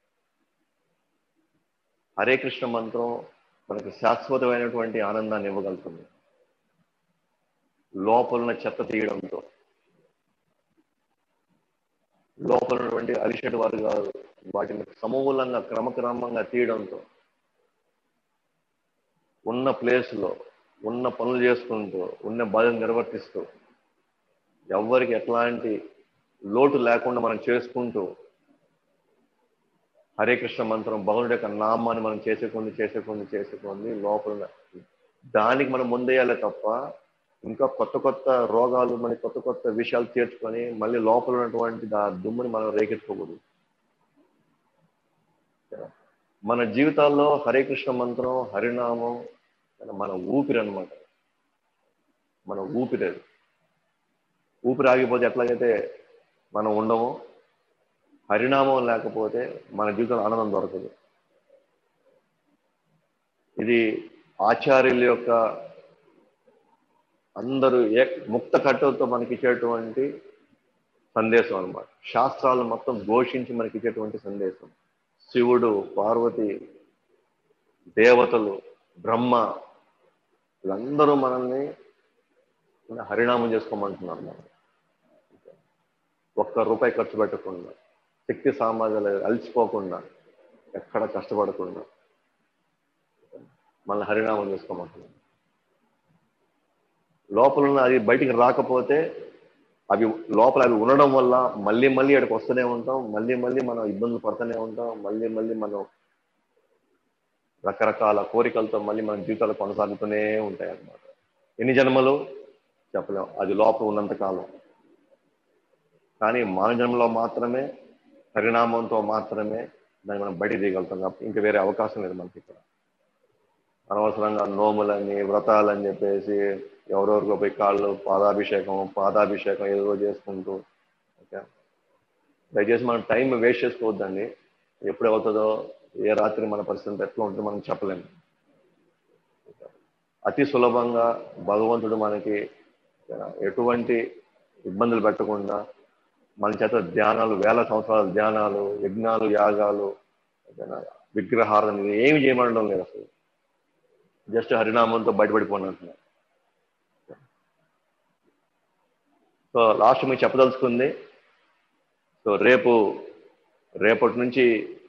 హరే కృష్ణ మంత్రం మనకు శాశ్వతమైనటువంటి ఆనందాన్ని ఇవ్వగలుగుతుంది లోపల ఉన్న చెత్త తీయడంతో లోపల ఉన్నటువంటి అలిషడ్ వర్గాలు వాటిని సమూలంగా క్రమక్రమంగా తీయడంతో ఉన్న ప్లేస్ లో ఉన్న పనులు చేసుకుంటూ ఉన్న బాధ్యత నిర్వర్తిస్తూ ఎవరికి ఎట్లాంటి లోటు లేకుండా మనం చేసుకుంటూ హరే కృష్ణ మంత్రం భగవుడి యొక్క నామాన్ని మనం చేసేకొంది చేసేకొంది చేసేకొంది లోపల దానికి మనం ముందేయాలే తప్ప ఇంకా కొత్త కొత్త రోగాలు మన కొత్త కొత్త విషయాలు చేర్చుకొని మళ్ళీ లోపల ఉన్నటువంటి ఆ దుమ్ముని మనం రేకెత్తుకోకూడదు మన జీవితాల్లో హరే కృష్ణ మంత్రం హరినామం మన ఊపిరి అన్నమాట మన ఊపిరి అది ఊపిరి ఆగిపోతే ఎట్లాగైతే మనం ఉండము హరినామం లేకపోతే మన జీవితంలో ఆనందం దొరకదు ఇది ఆచార్యుల యొక్క అందరూ ఏ ముక్త కట్టుతో మనకి ఇచ్చేటువంటి సందేశం అన్నమాట శాస్త్రాలు మొత్తం ఘోషించి మనకి ఇచ్చేటువంటి సందేశం శివుడు పార్వతి దేవతలు బ్రహ్మ వీళ్ళందరూ మనల్ని హరినామం చేసుకోమంటున్నారు మనం ఒక్క రూపాయి ఖర్చు పెట్టకుండా శక్తి సామాగ్రి అలసిపోకుండా ఎక్కడ కష్టపడకుండా మళ్ళీ హరినామం చేసుకోమంటున్నాం లోపల ఉన్న అది బయటికి రాకపోతే అవి లోపల అవి ఉండడం వల్ల మళ్ళీ మళ్ళీ అక్కడికి వస్తూనే ఉంటాం మళ్ళీ మళ్ళీ మనం ఇబ్బందులు పడుతూనే ఉంటాం మళ్ళీ మళ్ళీ మనం రకరకాల కోరికలతో మళ్ళీ మన జీవితాలు కొనసాగుతూనే ఉంటాయి అన్నమాట ఎన్ని జన్మలు చెప్పలేం అది లోపల ఉన్నంత కాలం కానీ మానవ జన్మలో మాత్రమే పరిణామంతో మాత్రమే దాన్ని మనం బయటికి తీయగలుగుతాం కాబట్టి ఇంకా వేరే అవకాశం లేదు మనకి ఇక్కడ అనవసరంగా నోములని వ్రతాలని చెప్పేసి ఎవరెవరికో పోయి కాళ్ళు పాదాభిషేకం పాదాభిషేకం ఏదో చేసుకుంటూ ఓకే దయచేసి మనం టైం వేస్ట్ చేసుకోవద్దండి ఎప్పుడు అవుతుందో ఏ రాత్రి మన పరిస్థితి ఎట్లా ఉంటుందో మనం చెప్పలేము అతి సులభంగా భగవంతుడు మనకి ఎటువంటి ఇబ్బందులు పెట్టకుండా మన చేత ధ్యానాలు వేల సంవత్సరాల ధ్యానాలు యజ్ఞాలు యాగాలు విగ్రహారం ఏమి చేయమనడం లేదు అసలు జస్ట్ హరినామంతో బయటపడిపోయిన అంటున్నారు సో లాస్ట్ మీకు చెప్పదలుచుకుంది సో రేపు రేపటి నుంచి